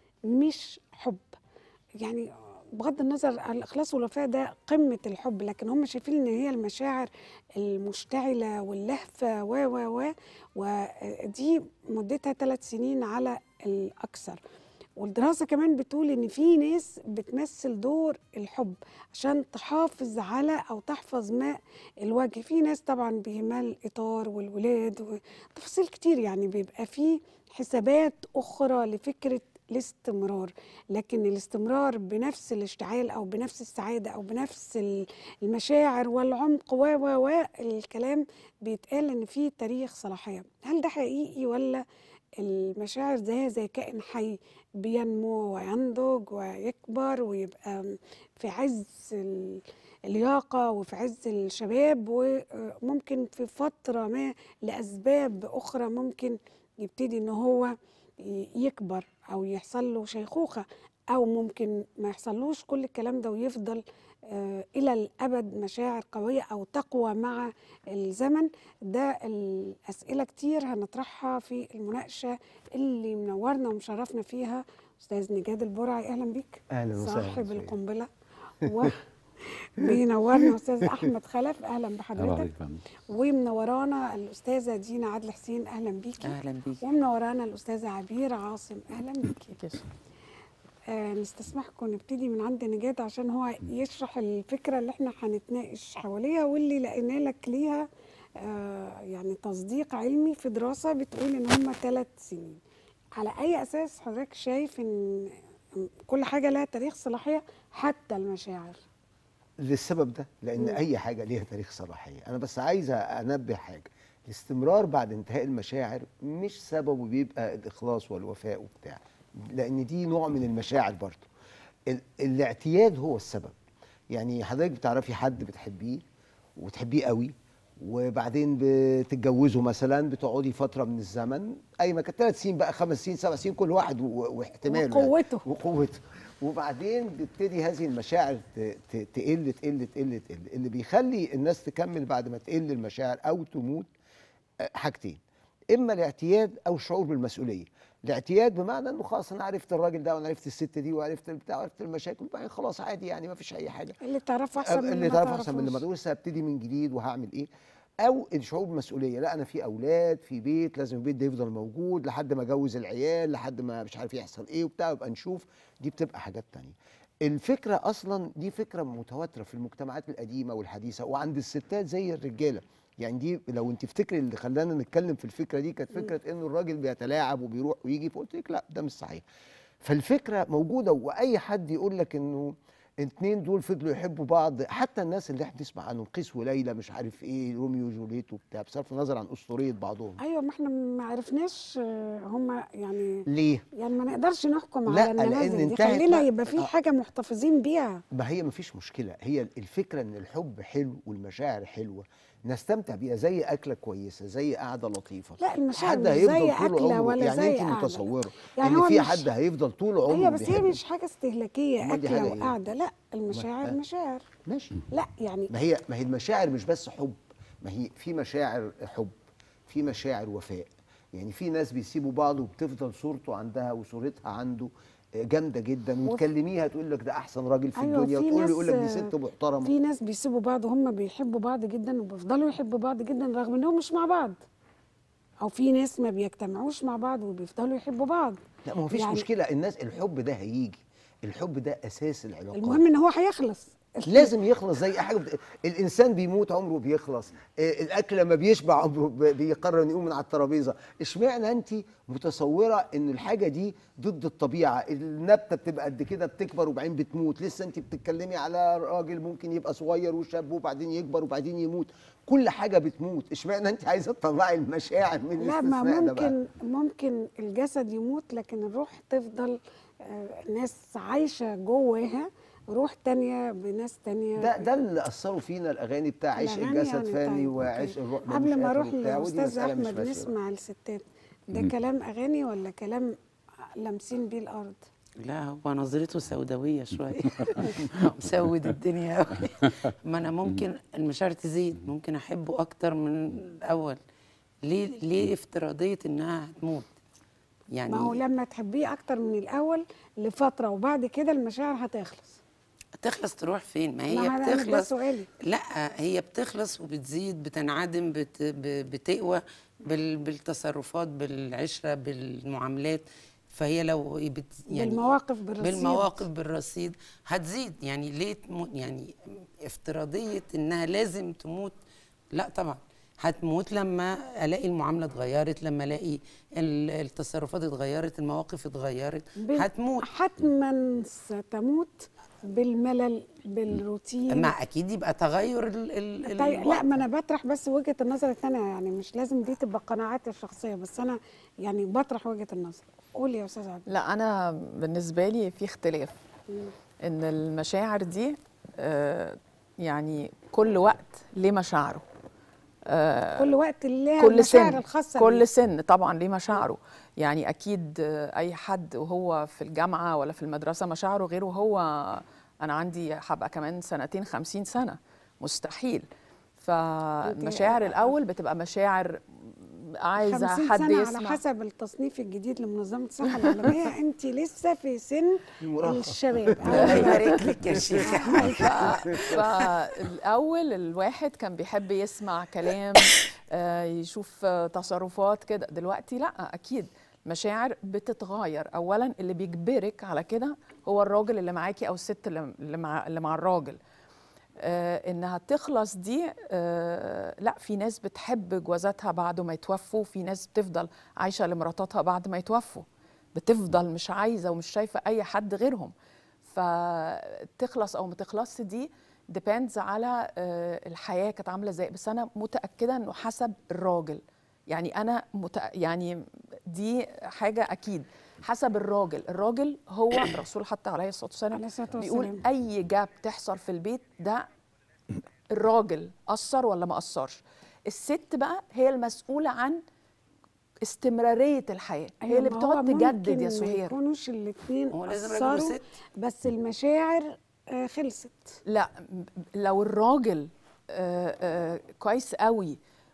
مش حب يعني بغض النظر عن الإخلاص والوفاء ده قمة الحب لكن هم شايفين إن هي المشاعر المشتعلة واللهفة و و و ودي مدتها ثلاث سنين على الأكثر والدراسة كمان بتقول إن في ناس بتمثل دور الحب عشان تحافظ على أو تحفظ ماء الوجه في ناس طبعا بيهمها الإطار والولاد وتفاصيل كتير يعني بيبقى في حسابات أخرى لفكرة الاستمرار لكن الاستمرار بنفس الاشتعال أو بنفس السعادة أو بنفس ال- المشاعر والعمق و و و الكلام بيتقال إن في تاريخ صلاحية هل ده حقيقي ولا المشاعر زيها زي كائن حي بينمو وينضج ويكبر ويبقى في عز ال- اللياقة وفي عز الشباب وممكن في فترة ما لأسباب أخرى ممكن يبتدي إن هو ي- يكبر أو يحصل له شيخوخة أو ممكن ما يحصلوش كل الكلام ده ويفضل آه، إلى الأبد مشاعر قوية أو تقوى مع الزمن ده الأسئلة كتير هنطرحها في المناقشة اللي منورنا ومشرفنا فيها أستاذ نجاد البرعي أهلا بيك اهلا وسهلا صاحب سيدي. القنبلة و بينورنا أستاذ أحمد خلف أهلا الله بحضرتك يكرمك. ومنورانا الأستاذة دينا عادل حسين أهلا بيكي اهلا بيك ومنورانا الأستاذة عبير عاصم أهلا بيكي آه نستسمحكم نبتدي من عند نجاد عشان هو يشرح الفكرة اللي احنا هنتناقش حواليها واللي لقينا لك ليها آه يعني تصديق علمي في دراسة بتقول ان هم ثلاث سنين على اي اساس حضرتك شايف ان كل حاجة لها تاريخ صلاحية حتى المشاعر للسبب ده لان مم. اي حاجه ليها تاريخ صلاحيه انا بس عايزه انبه حاجه الاستمرار بعد انتهاء المشاعر مش سببه بيبقى الاخلاص والوفاء وبتاع لان دي نوع من المشاعر برضه ال- الاعتياد هو السبب يعني حضرتك بتعرفي حد بتحبيه وتحبيه قوي وبعدين بتتجوزوا مثلا بتقعدي فتره من الزمن اي ما كانت ثلاث سنين بقى خمس سنين سبع سنين كل واحد و- واحتماله يعني. وقوته. وقوته وبعدين بتبتدي هذه المشاعر ت- ت- تقل تقل تقل تقل اللي بيخلي الناس تكمل بعد ما تقل المشاعر او تموت آه، حاجتين اما الاعتياد او الشعور بالمسؤوليه الاعتياد بمعنى انه خلاص انا عرفت الراجل ده وانا عرفت الست دي وعرفت البتاع وعرفت المشاكل بعدين خلاص عادي يعني ما فيش اي حاجه اللي تعرفه احسن من اللي ما تعرفه احسن من اللي ما تعرفوش. تقولش هبتدي من جديد وهعمل ايه او الشعور بالمسؤوليه لا انا في اولاد في بيت لازم البيت ده يفضل موجود لحد ما اجوز العيال لحد ما مش عارف يحصل ايه وبتاع يبقى نشوف دي بتبقى حاجات تانية الفكره اصلا دي فكره متواتره في المجتمعات القديمه والحديثه وعند الستات زي الرجاله يعني دي لو انت تفتكري اللي خلانا نتكلم في الفكره دي كانت فكره انه الراجل بيتلاعب وبيروح ويجي فقلت لك لا ده مش صحيح فالفكره موجوده واي حد يقول لك انه الاثنين دول فضلوا يحبوا بعض حتى الناس اللي احنا بنسمع عنهم قيس وليلى مش عارف ايه روميو وجوليت وبتاع بصرف النظر عن اسطوريه بعضهم ايوه ما احنا ما عرفناش هم يعني ليه؟ يعني ما نقدرش نحكم لا، على لأن النماذج دي انتهت خلينا بقى- يبقى في آه. حاجه محتفظين بيها ما هي مفيش مشكله هي الفكره ان الحب حلو والمشاعر حلوه نستمتع بيها زي اكله كويسه زي قعده لطيفه لا المشاعر حد مش هيفضل زي طول أكلة عمره ولا يعني زي انت قعدة. متصوره يعني ان هو في مش- حد هيفضل طول عمره هي بس هي بيحب- مش حاجه استهلاكيه أمال دي اكله حاجة إيه؟ وقعده لا المشاعر ما- مشاعر ماشي لا يعني ما هي ما هي المشاعر مش بس حب ما هي في مشاعر حب في مشاعر وفاء يعني في ناس بيسيبوا بعض وبتفضل صورته عندها وصورتها عنده آه، جامده جدا وتكلميها تقول لك ده احسن راجل في أيوة، الدنيا في وتقول ناس- يقول لك دي ست محترمه في ناس بيسيبوا بعض وهم بيحبوا بعض جدا وبيفضلوا يحبوا بعض جدا رغم انهم مش مع بعض او في ناس ما بيجتمعوش مع بعض وبيفضلوا يحبوا بعض لا ما هو فيش يعني مشكله الناس الحب ده هيجي الحب ده اساس العلاقات المهم ان هو هيخلص لازم يخلص زي اي حاجه بت... الانسان بيموت عمره بيخلص آه، الاكل لما بيشبع عمره ب- بيقرر انه يقوم من على الترابيزه اشمعنى انت متصوره ان الحاجه دي ضد الطبيعه النبته بتبقى قد كده بتكبر وبعدين بتموت لسه انت بتتكلمي على راجل ممكن يبقى صغير وشاب وبعدين يكبر وبعدين يموت كل حاجه بتموت اشمعنى انت عايزه تطلعي المشاعر من لا ما الاستثناء ده بقى ممكن ممكن الجسد يموت لكن الروح تفضل آه، ناس عايشه جواها روح تانية بناس تانية ده ده اللي اثروا فينا الاغاني بتاع عشق الأغاني الجسد يعني فاني طيب، وعشق أوكي. الروح ملوش قبل ما آخر اروح وبتاع، ودي لاستاذ مسألة مش احمد فاشلة. نسمع الستات ده كلام اغاني ولا كلام لامسين بيه الارض لا هو نظرته سوداوية شوية مسود الدنيا أوي ما أنا ممكن المشاعر تزيد ممكن أحبه أكتر من الأول ليه ليه افتراضية إنها هتموت يعني ما هو لما تحبيه اكتر من الاول لفتره وبعد كده المشاعر هتخلص تخلص تروح فين ما هي ما أنا- ده بتخلص سؤالي لا هي بتخلص وبتزيد بتنعدم بت ب- بتقوى بال بالتصرفات بالعشرة بالمعاملات فهي لو بت يعني بالمواقف بالرصيد بالمواقف بالرصيد هتزيد يعني ليه تموت يعني افتراضية انها لازم تموت لا طبعا هتموت لما الاقي المعامله اتغيرت لما الاقي ال- التصرفات اتغيرت المواقف اتغيرت بال- هتموت حتما ستموت بالملل بالروتين ما اكيد يبقى تغير ال ال طيب لا الوقت. ما انا بطرح بس وجهه النظر الثانيه يعني مش لازم دي تبقى قناعاتي الشخصيه بس انا يعني بطرح وجهه النظر قول يا استاذ عبد لا انا بالنسبه لي في اختلاف ان المشاعر دي آه، يعني كل وقت ليه مشاعره آه، كل وقت ليها كل المشاعر سن الخاصه كل بيه. سن طبعا ليه مشاعره يعني اكيد آه، اي حد وهو في الجامعه ولا في المدرسه مشاعره غير وهو انا عندي هبقى كمان سنتين خمسين سنه مستحيل فالمشاعر الاول بتبقى مشاعر عايزه 50 حد سنة يسمع على حسب التصنيف الجديد لمنظمة الصحة العالمية أنت لسه في سن المراهقة. الشباب الله يبارك لك يا شيخ فالاول الواحد كان بيحب يسمع كلام آه، يشوف آه، تصرفات كده دلوقتي لا اكيد مشاعر بتتغير اولا اللي بيجبرك على كده هو الراجل اللي معاكي او الست اللي اللي مع اللي مع الراجل آه انها تخلص دي آه لا في ناس بتحب جوازاتها بعد ما يتوفوا في ناس بتفضل عايشه لمراتاتها بعد ما يتوفوا بتفضل مش عايزه ومش شايفه اي حد غيرهم فتخلص او ما تخلصش دي ديبندز على آه، الحياه كانت عامله ازاي بس انا متاكده انه حسب الراجل يعني انا متأ... يعني دي حاجه اكيد حسب الراجل الراجل هو الرسول حتى عليه الصلاه والسلام عليه الصلاة بيقول والسلام. اي جاب تحصل في البيت ده الراجل اثر ولا ما اثرش الست بقى هي المسؤوله عن استمراريه الحياه هي اللي ما هو بتقعد تجدد ممكن يا ما سهير يكونوش الاثنين هو لازم راجل أثروا وست. بس المشاعر آه، خلصت لا م- لو الراجل آه، آه، كويس قوي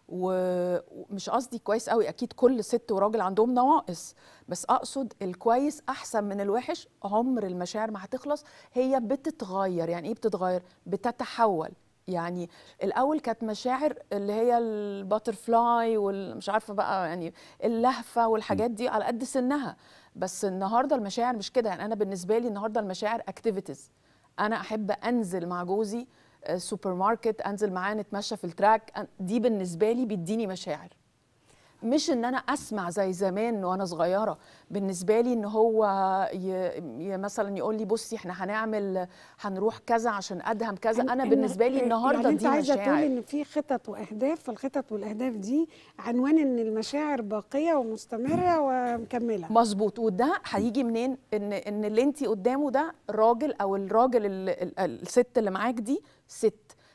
و- ومش قصدي كويس قوي اكيد كل ست وراجل عندهم نواقص بس اقصد الكويس احسن من الوحش عمر المشاعر ما هتخلص هي بتتغير يعني ايه بتتغير بتتحول يعني الاول كانت مشاعر اللي هي الباترفلاي والمش عارفه بقى يعني اللهفه والحاجات دي على قد سنها بس النهارده المشاعر مش كده يعني انا بالنسبه لي النهارده المشاعر اكتيفيتيز انا احب انزل مع جوزي آه، سوبر ماركت انزل معاه نتمشى في التراك أن- دي بالنسبه لي بيديني مشاعر مش ان انا اسمع زي زمان وانا صغيره بالنسبه لي ان هو ي... ي... مثلا يقول لي بصي احنا هنعمل هنروح كذا عشان ادهم كذا انا إن- بالنسبه لي إن- النهارده يعني انت دي عايزه تقولي مشاعر ان في خطط واهداف فالخطط والاهداف دي عنوان ان المشاعر باقيه ومستمره ومكمله مظبوط وده هيجي منين ان ان اللي انت قدامه ده راجل او الراجل ال- ال- الست اللي معاك دي ست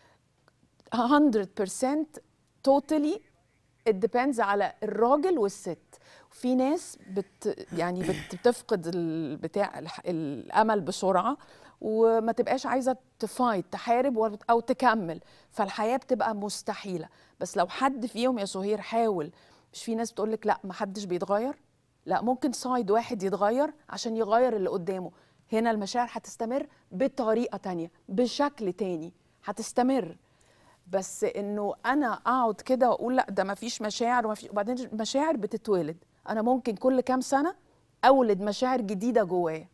100% totally it depends على الراجل والست في ناس بت يعني بت بتفقد البتاع الح- الامل بسرعه وما تبقاش عايزه تفايت تحارب و- او تكمل فالحياه بتبقى مستحيله بس لو حد فيهم يا سهير حاول مش في ناس بتقول لك لا ما حدش بيتغير لا ممكن سايد واحد يتغير عشان يغير اللي قدامه هنا المشاعر هتستمر بطريقه تانية بشكل تاني هتستمر بس انه انا اقعد كده واقول لا ده ما فيش مشاعر وما فيش وبعدين المشاعر بتتولد انا ممكن كل كام سنه اولد مشاعر جديده جوايا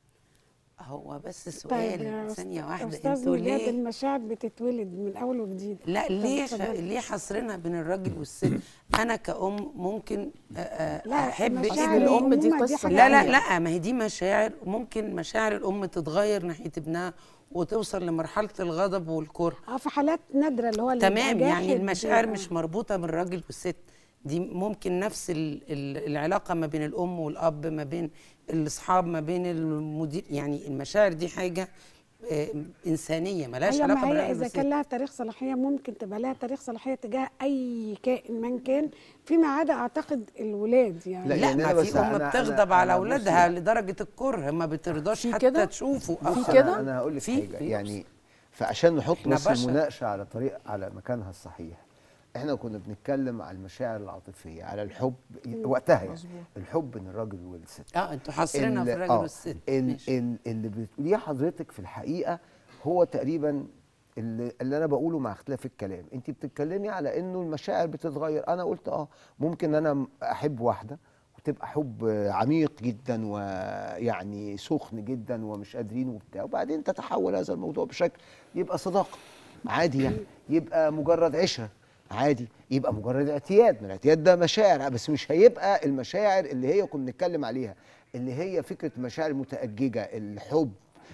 هو بس طيب سؤال يا ثانيه أست- واحده استاذ انتوا نجاد ليه المشاعر بتتولد من اول وجديد لا طب ليه اتفضلي. ليه حصرنا بين الراجل والست انا كأم ممكن آه، آه، لا احب مشاعر ابني الأم دي الأمومة قصة حاجة لا لا تانية. لا ما هي دي مشاعر ممكن مشاعر الام تتغير ناحيه ابنها وتوصل لمرحله الغضب والكره اه في حالات نادره اللي هو اللي تمام بيبقى يعني جاحد المشاعر بيبقى- مش مربوطه بالراجل والست دي ممكن نفس ال- ال- العلاقه ما بين الام والاب ما بين الاصحاب ما بين المدير يعني المشاعر دي حاجه آه، انسانيه ملهاش ايوه علاقه ما هي بالراجل اذا والست كان لها تاريخ صلاحيه ممكن تبقى لها تاريخ صلاحيه تجاه اي كائن من كان فيما عدا اعتقد الولاد يعني لا، لا يعني ما أنا في بس ام أنا- بتغضب أنا- على أنا اولادها بصي- لدرجه الكره ما بترضاش في حتى كده؟ تشوفه بص في أنا- كده؟ انا هقول لك في- حاجه في يعني فعشان نحط إحنا بس بشر. المناقشه على طريق على مكانها الصحيح احنا كنا بنتكلم على المشاعر العاطفيه على الحب وقتها يعني مظبوط. الحب بين الراجل والست اه انتوا حاصرينها ال- في الراجل آه، والست ال- ماشي. ال- اللي بتقوليه حضرتك في الحقيقه هو تقريبا اللي, اللي انا بقوله مع اختلاف الكلام انت بتتكلمي على انه المشاعر بتتغير انا قلت اه ممكن انا احب واحده وتبقى حب عميق جدا ويعني سخن جدا ومش قادرين وبتاع وبعدين تتحول هذا الموضوع بشكل يبقى صداقه عادي يعني يبقى مجرد عشره عادي يبقى مجرد اعتياد ما الاعتياد ده مشاعر بس مش هيبقى المشاعر اللي هي كنا بنتكلم عليها اللي هي فكره المشاعر المتأججة الحب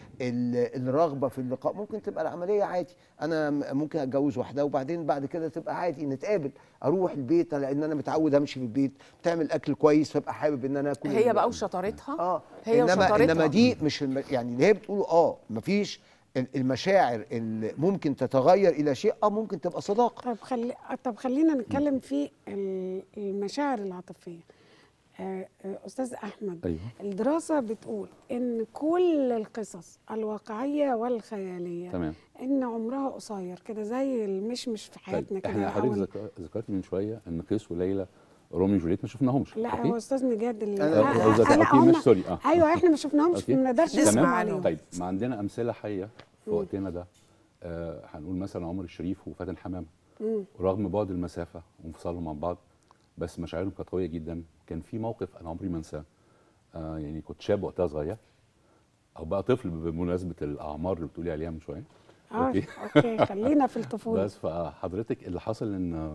ال- الرغبه في اللقاء ممكن تبقى العمليه عادي انا م- ممكن اتجوز واحده وبعدين بعد كده تبقى عادي نتقابل اروح البيت لان انا متعود امشي في البيت بتعمل اكل كويس فابقى حابب ان انا اكل هي ال- بقى وشطارتها اه هي انما وشطارتها انما دي مش الم... يعني اللي هي بتقوله اه مفيش ال- المشاعر اللي ممكن تتغير الى شيء اه ممكن تبقى صداقه طب خلي طب خلينا نتكلم في ال- المشاعر العاطفيه آه، آه، استاذ احمد ايوه الدراسه بتقول ان كل القصص الواقعيه والخياليه تمام ان عمرها قصير كده زي المشمش في حياتنا طيب كده احنا حضرتك أول- ذك- ذكرتي من شويه ان قيس وليلى روميو وجوليت ما شفناهمش لا أوكي؟ هو استاذ نجاد اللي أنا- آه، أو ذكر- لا، أوكي، هم- مش سوري، آه. ايوه احنا ما شفناهمش أوكي. ما نقدرش نسمع نحكم عنهم. عليهم طيب ما عندنا امثله حيه في مم. وقتنا ده آه هنقول مثلا عمر الشريف وفاتن حمامه مم. رغم بعد المسافه وانفصالهم عن بعض بس مشاعرهم كانت قويه جدا كان في موقف انا عمري ما انساه آه يعني كنت شاب وقتها صغير او بقى طفل بمناسبه الاعمار اللي بتقولي عليها من شويه اه أوكي. اوكي خلينا في الطفوله بس فحضرتك اللي حصل ان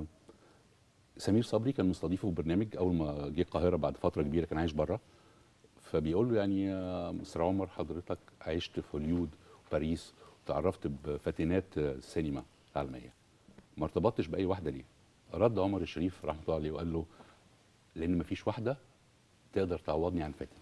سمير صبري كان مستضيفه في برنامج اول ما جه القاهره بعد فتره كبيره كان عايش بره فبيقول له يعني يا مستر عمر حضرتك عشت في هوليود وباريس وتعرفت بفاتنات السينما العالميه ما ارتبطتش باي واحده ليه؟ رد عمر الشريف رحمه الله عليه وقال له لان مفيش واحده تقدر تعوضني عن فاتن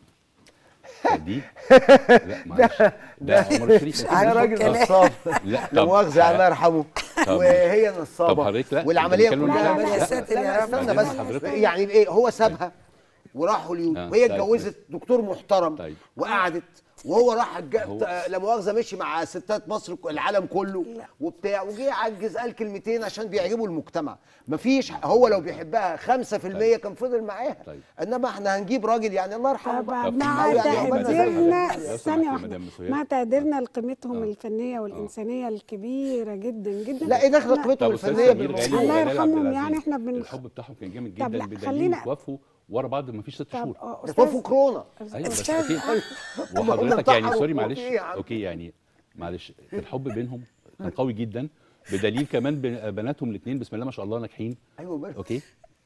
فدي لا معلش ده عمر الشريف ده أكيد. راجل آه. نصاب لا لا طب- مؤاخذه الله يرحمه طب- وهي طب نصابه حضرتك لا والعمليه أنت بتتكلم كلها عن لا، بس يا ساتر لا يا لا رب. استنى بعدين بس حضرتك- يعني ايه هو سابها وراحوا اليو آه، وهي طيب، اتجوزت دكتور محترم طيب. وقعدت وهو راح الج- هو- آه، لا مؤاخذه مشي مع ستات مصر العالم كله وبتاع وجه عجز قال كلمتين عشان بيعجبوا المجتمع مفيش هو لو بيحبها 5% كان فضل معاها طيب. انما احنا هنجيب راجل يعني الله يرحمه طب بقى. مع أو يعني عقبالنا زي- تقديرنا لو سمحتي ثانية يا واحدة مدام سهير. مع تقديرنا لقيمتهم آه. الفنية والإنسانية الكبيرة جدا جدا لا ايه دخل إحنا- قيمتهم طب استاذ الفنيه سمير غالي بالموضوع الله وجلال عبد يرحمهم العزيز، يعني إحنا بن- الحب بتاعهم كان جامد طب جدا لا، بدليل خلينا- توفوا ورا بعض ما فيش ست طب شهور آه، ده أستاذ- توفوا كورونا ايوه بس أستاذ اوكي هم قلنا وحضرتك يعني انتحروا سوري وفي معلش إيه يا عم؟ اوكي يعني معلش الحب بينهم كان قوي جدا بدليل كمان بن- بناتهم الاثنين بسم الله ما شاء الله ناجحين ايوه بس اوكي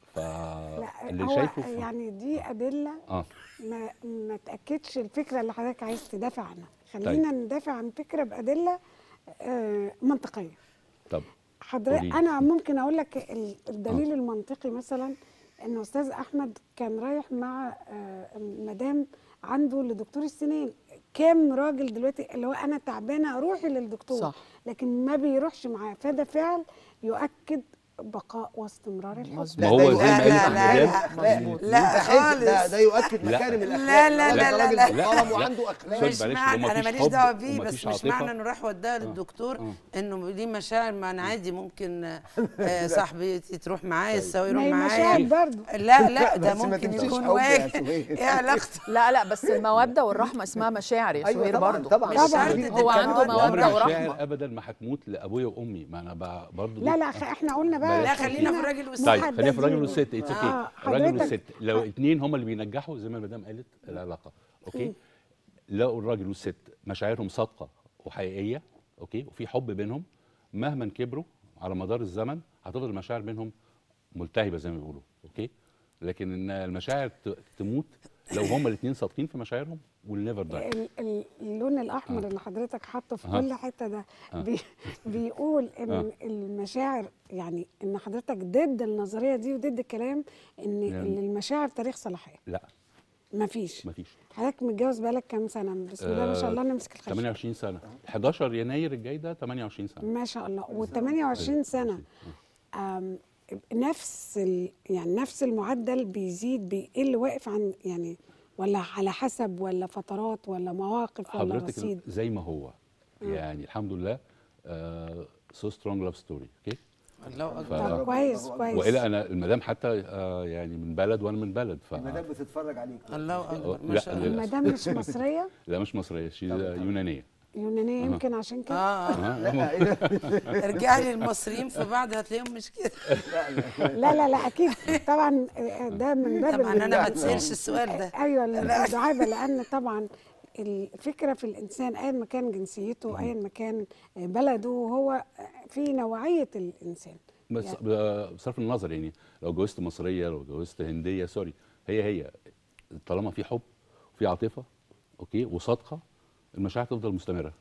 لا فاللي هو شايفه في- يعني دي أدلة اه ما ما تاكدش الفكره اللي حضرتك عايز تدافع عنها خلينا ندافع عن فكره بادله آه، منطقيه طب حضرتك قوليلي. انا ممكن اقول لك ال- الدليل المنطقي مثلا ان استاذ احمد كان رايح مع آه، مدام عنده لدكتور السنين كام راجل دلوقتي اللي هو انا تعبانه روحي للدكتور صح. لكن ما بيروحش معاه فده فعل يؤكد بقاء واستمرار الحب مظبوط. ما هو زي ما لا، قالت لا، المدام لا، مظبوط. لا ده حزب، ده خالص. ده يؤكد لا. مكارم الاخلاق لا، لا، الراجل لا، ده لا، راجل لا. محترم لا. وعنده اخلاق سوري، مش معلش، معنى هو انا مفيش ماليش حب دعوه بيه ومفيش بس مش عاطفة. معنى انه راح وداها للدكتور آه. انه ليه مشاعر ما انا عادي ممكن آه، صاحبتي تروح معايا السوا ما يروح هي معايا مشاعر برضه لا لا ده بس ما ممكن تمشيش يكون حب يا واجب سهير. ايه علاقته لا لا بس المودة والرحمة اسمها مشاعر يا أيوة سهير طبعاً، برضه طبعاً. مش طبعاً. شرط هو الكلام عنده ده مودة عمر ورحمة المشاعر ابدا ما هتموت لابويا وامي ما انا ب- برضه لا لا خ- احنا قلنا بقى لا خلينا في الراجل والست طيب خلينا في الراجل محددين. والست اتس اوكي آه، الراجل حضرتك- والست لو اتنين هم اللي بينجحوا زي ما المدام قالت العلاقه اوكي لو الراجل والست مشاعرهم صادقه وحقيقيه اوكي وفي حب بينهم مهما كبروا على مدار الزمن هتفضل المشاعر بينهم ملتهبه زي ما بيقولوا اوكي لكن ان المشاعر ت- تموت لو هما الاثنين صادقين في مشاعرهم will never die ال- ال- اللون الاحمر آه. اللي حضرتك حاطه في أها. كل حته ده آه. بي بيقول ان آه. المشاعر يعني ان حضرتك ضد النظريه دي وضد الكلام ان يعني- يعني المشاعر تاريخ صلاحيه لا مفيش مفيش حضرتك متجوز بقالك كام سنه بسم الله ما شاء الله نمسك الخشب 28 سنه 11 يناير الجاي ده 28 سنه ما شاء الله و28 سنه آم، نفس ال يعني نفس المعدل بيزيد بيقل واقف عن يعني ولا على حسب ولا فترات ولا مواقف ولا حضرتك رصيد زي ما هو يعني الحمد لله سو سترونج لاف ستوري اوكي الله ف- اكبر طب كويس كويس والا انا المدام حتى آه، يعني من بلد وانا من بلد ف المدام بتتفرج عليك الله اكبر ما لا، شاء الله للأسف. المدام مش مصريه لا مش مصريه شي يونانيه يونانيه يمكن عشان كده اه آه، ارجع لي المصريين في بعض هتلاقيهم مش كده لا لا لا اكيد طبعا ده من باب طبعا ال- انا ما تسالش السؤال ده ايوه الدعابه لان طبعا الفكره في الانسان ايا ما كان جنسيته ايا ما كان بلده هو في نوعيه الانسان بس ب- بصرف النظر يعني لو جوزت مصريه لو جوزت هنديه سوري هي هي طالما في حب وفي عاطفه اوكي وصادقه المشاعر تفضل مستمره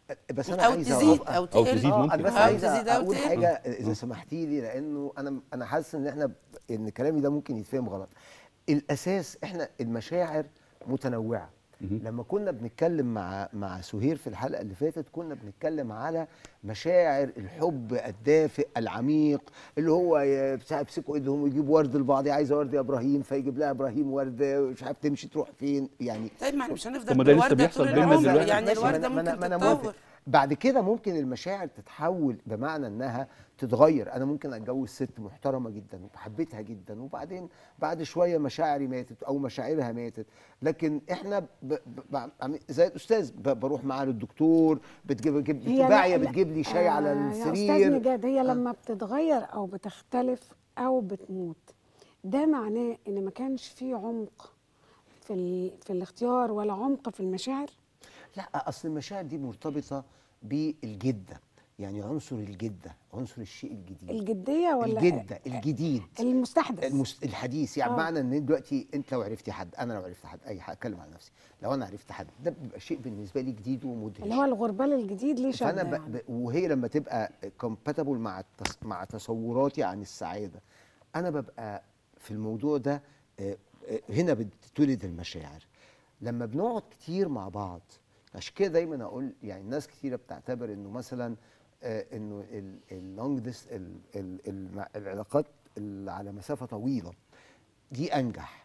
بس انا او عايز تزيد أقف- او أو تقل تزيد اه ممكن. انا بس أو عايز تزيد أو اقول تقل. حاجه اذا سمحتي لي لانه انا انا حاسس ان احنا ب- ان كلامي ده ممكن يتفهم غلط الاساس احنا المشاعر متنوعه مهم. لما كنا بنتكلم مع مع سهير في الحلقه اللي فاتت كنا بنتكلم على مشاعر الحب الدافئ العميق اللي هو ي- بتاع يمسكوا ايدهم ويجيب ورد لبعض عايزه ورد يا ابراهيم فيجيب لها ابراهيم ورد مش عارف تمشي تروح فين يعني طيب ما احنا مش طب هنفضل ما ده لسه بالوردة بيحصل طول بينا العمر دلوقتي. يعني ماشي، الورده ما أنا- ممكن ما أنا موافق. تتطور بعد كده ممكن المشاعر تتحول بمعنى انها تتغير انا ممكن اتجوز ست محترمه جدا وحبيتها جدا وبعدين بعد شويه مشاعري ماتت او مشاعرها ماتت لكن احنا ب... ب... ب... عم- زي الاستاذ ب... بروح معاه للدكتور بتجيب بتجيب هي لا- باعيه لا، بتجيب لي شاي على آه، يا استاذ السرير نجاد هي لما بتتغير او بتختلف او بتموت ده معناه ان ما كانش في عمق في ال... في الاختيار ولا عمق في المشاعر لا اصل المشاعر دي مرتبطه بالجده يعني عنصر الجده عنصر الشيء الجديد الجديه ولا الجده الجديد المستحدث المس... الحديث يعني آه. معنى ان دلوقتي انت لو عرفتي حد انا لو عرفت حد اي حد اتكلم عن نفسي لو انا عرفت حد ده بيبقى شيء بالنسبه لي جديد ومدهش اللي هو الغربال الجديد ليه فانا شبه ب... ب... وهي لما تبقى كومباتبل مع التص... مع تصوراتي عن السعاده انا ببقى في الموضوع ده آه، آه، هنا بتتولد المشاعر لما بنقعد كتير مع بعض عشان كده دايما اقول يعني ناس كتيره بتعتبر انه مثلا آه، انه اللونج ديس العلاقات اللي على مسافه طويله دي انجح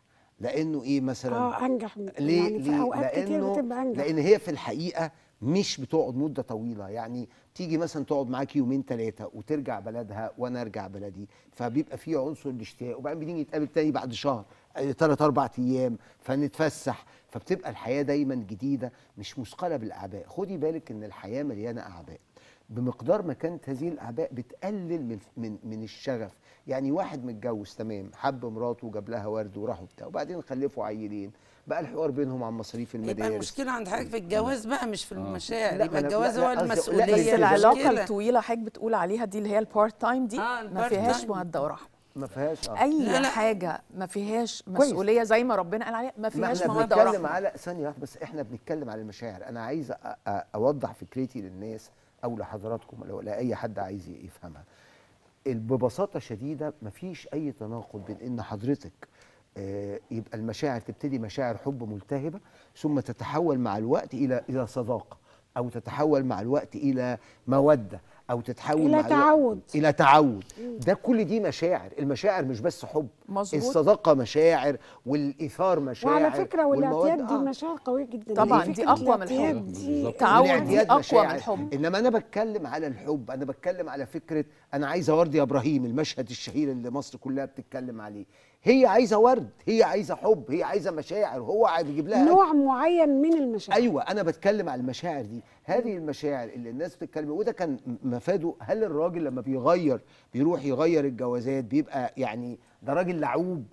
لانه ايه مثلا اه انجح ليه يعني في ليه؟ اوقات كتير لأنه بتبقى انجح لان هي في الحقيقه مش بتقعد مده طويله يعني تيجي مثلا تقعد معاك يومين ثلاثه وترجع بلدها وانا ارجع بلدي فبيبقى في عنصر الاشتياق وبعدين بنيجي نتقابل تاني بعد شهر ثلاث اربع ايام فنتفسح فبتبقى الحياه دايما جديده مش مثقله بالاعباء خدي بالك ان الحياه مليانه اعباء بمقدار ما كانت هذه الاعباء بتقلل من من من الشغف يعني واحد متجوز تمام حب مراته وجاب لها ورد وراحوا بتاع وبعدين خلفوا عيلين بقى الحوار بينهم عن مصاريف يبقى المدارس المشكله عند حضرتك في الجواز بقى مش في المشاعر لا، يبقى أنا- الجواز لا، هو لا، قصدي- لا، المسؤوليه بس بس العلاقه المشكلة. الطويله حضرتك بتقول عليها دي اللي هي البارت تايم دي آه، ما البارت فيهاش تايم. موده ورحمه ما فيهاش اه اي لا، لا. حاجه ما فيهاش كويس. مسؤوليه زي ما ربنا قال عليها ما ما فيهاش احنا موده بنتكلم ورحمه على ثانيه واحده بس احنا بنتكلم على المشاعر انا عايز أ- أ- اوضح فكرتي للناس او لحضراتكم لو لاي حد عايز يفهمها ال- ببساطه شديده مفيش اي تناقض بين ان حضرتك آه، يبقى المشاعر تبتدي مشاعر حب ملتهبه ثم تتحول مع الوقت الى الى صداقه او تتحول مع الوقت الى موده او تتحول إلى مع الوقت تعود. الى تعود ده كل دي مشاعر المشاعر مش بس حب مظبوط. الصداقه مشاعر والايثار مشاعر وعلى فكره والاعتياد والمودة- دي آه. مشاعر قوية جدا طبعاً، فكرة دي أقوى من الاعتياد الحب. دي بالظبط. تعود دي والاعتياد اقوى مشاعر. من الحب انما انا بتكلم على الحب انا بتكلم على فكره انا عايزه ورد يا ابراهيم المشهد الشهير اللي مصر كلها بتتكلم عليه هي عايزه ورد هي عايزه حب هي عايزه مشاعر هو عايز يجيب لها أكل. نوع معين من المشاعر ايوه انا بتكلم على المشاعر دي هذه المشاعر اللي الناس بتتكلم وده كان م- مفاده هل الراجل لما بيغير بيروح يغير الجوازات بيبقى يعني ده راجل لعوب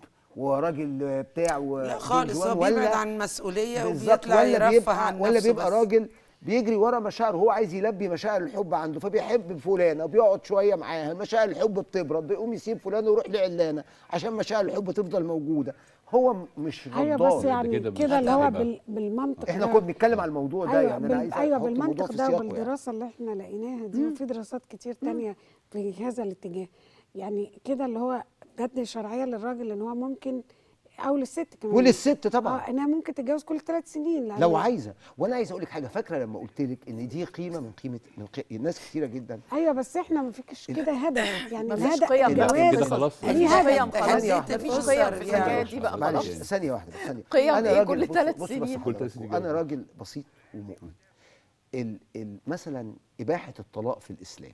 وراجل بتاع و- لا خالص جوان هو ولا- بيبعد عن المسؤوليه بالظبط وبيطلع ولا يرفه بيبقى عن ولا نفسه بيبقى بس. راجل بيجري ورا مشاعره هو عايز يلبي مشاعر الحب عنده فبيحب فلانه وبيقعد شويه معاها مشاعر الحب بتبرد بيقوم يسيب فلانه ويروح لعلانه عشان مشاعر الحب تفضل موجوده هو م- مش ايوه غدار بس يعني كده كده اللي هو بقى. بال- بالمنطق احنا ده. كنا بنتكلم على الموضوع ده ايوه يعني انا بال... عايز ايوه أحط الموضوع بالمنطق في ده سياقه يعني. وبالدراسه اللي احنا لقيناها دي وفي دراسات كتير تانية في هذا الاتجاه يعني كده اللي هو جد شرعيه للراجل ان هو ممكن او للست كمان وللست طبعا اه انها ممكن تتجوز كل ثلاث سنين لأن لو عايزه وانا عايز اقول لك حاجه فاكره لما قلت لك ان دي قيمه من قيمه من قي... ناس كتيره جدا ايوه بس احنا ما فيش كده هدف يعني مفيش الهدف قيم كده الجواز خلاص ليه مفيش هدف قيم خلاص ثانية واحدة. مفيش بس. قيم في يعني الحكايه دي بقى معلش خلاص ثانيه واحده بس ثانيه قيم انا إيه راجل كل بص- ثلاث بص بس سنين؟ كل ثلاث حضراتكم، سنين انا راجل بسيط ومؤمن ال ال مثلا اباحه الطلاق في الاسلام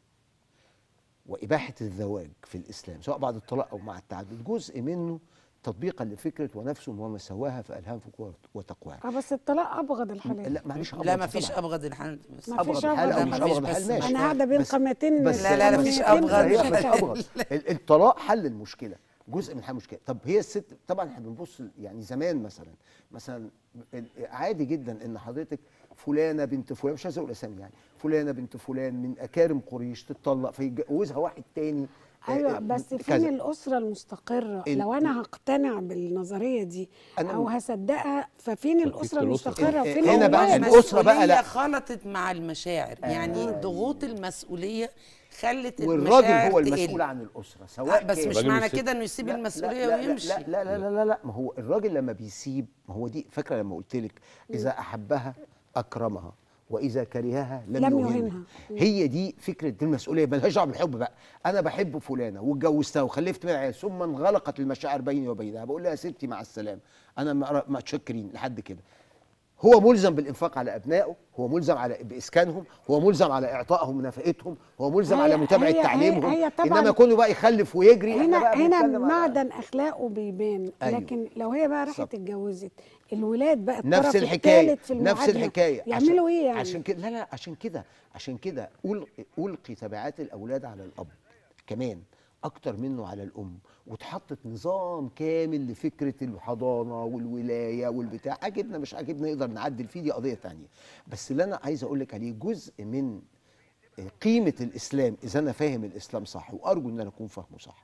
واباحه الزواج في الاسلام سواء بعد الطلاق او مع التعدد جزء منه تطبيقا لفكره ونفس وما سواها فالهمكم وتقواها اه بس الطلاق ابغض الحلال لا معلش لا أبغض ما فيش طبعاً. ابغض الحال بس ما ابغض فيش الحال او أبغض مش الحال. ابغض بس الحال ماشي انا قاعده بين بس- قامتين بس لا، لا، لا، مفيش مستنيتين أبغض. مفيش هي مش حاجة. ابغض ال- الطلاق حل المشكله جزء من حل المشكله طب هي الست طبعا احنا بنبص يعني زمان مثلا مثلا ال- عادي جدا ان حضرتك فلانه بنت فلان مش عايز اقول اسامي يعني فلانه بنت فلان من اكارم قريش تتطلق فيتجوزها واحد تاني آه، ايوه آه، بس كذا. فين الاسره المستقره ال- لو انا هقتنع بالنظريه دي أنا او م- هصدقها ففين الاسره الأسرة. المستقره ال- وفين هنا بقى الأولاد؟ الأسرة بقى لا. خلطت مع المشاعر يعني ضغوط المسؤوليه خلت والراجل المشاعر هو تقل. المسؤول عن الاسره سواء آه، بس كان- مش الراجل معنى والست. كده انه يسيب لا، المسؤوليه لا لا ويمشي لا لا لا لا لا لا ما هو الراجل لما بيسيب ما هو دي فاكره لما قلت لك اذا احبها اكرمها واذا كرهها لم, لم يهنها يهنها. هي دي فكره دي المسؤوليه مالهاش دعوه بالحب بقى انا بحب فلانه واتجوزتها وخلفت منها عيال ثم انغلقت المشاعر بيني وبينها بقول لها يا ستي مع السلامه انا ما- متشكرين لحد كده هو ملزم بالانفاق على ابنائه هو ملزم على باسكانهم هو ملزم على اعطائهم نفقتهم هو ملزم هي- على متابعه هي- هي- تعليمهم هي طبعاً انما كونه بقى يخلف ويجري هنا احنا بقى هنا بنتكلم على- معدن اخلاقه بيبان أيوة. لكن لو هي بقى راحت بالظبط. اتجوزت الولاد بقى نفس الطرف الحكايه الثالث في نفس المعادلة الحكايه يعملوا عشان ايه يعني عشان كده لا لا عشان كده عشان كده ألقي, القي تبعات الاولاد على الاب كمان اكتر منه على الام واتحطت نظام كامل لفكره الحضانه والولايه والبتاع عجبنا مش عجبنا نقدر نعدل فيه دي قضيه تانية بس اللي انا عايز اقول لك عليه جزء من قيمه الاسلام اذا انا فاهم الاسلام صح وارجو ان انا اكون فاهمه صح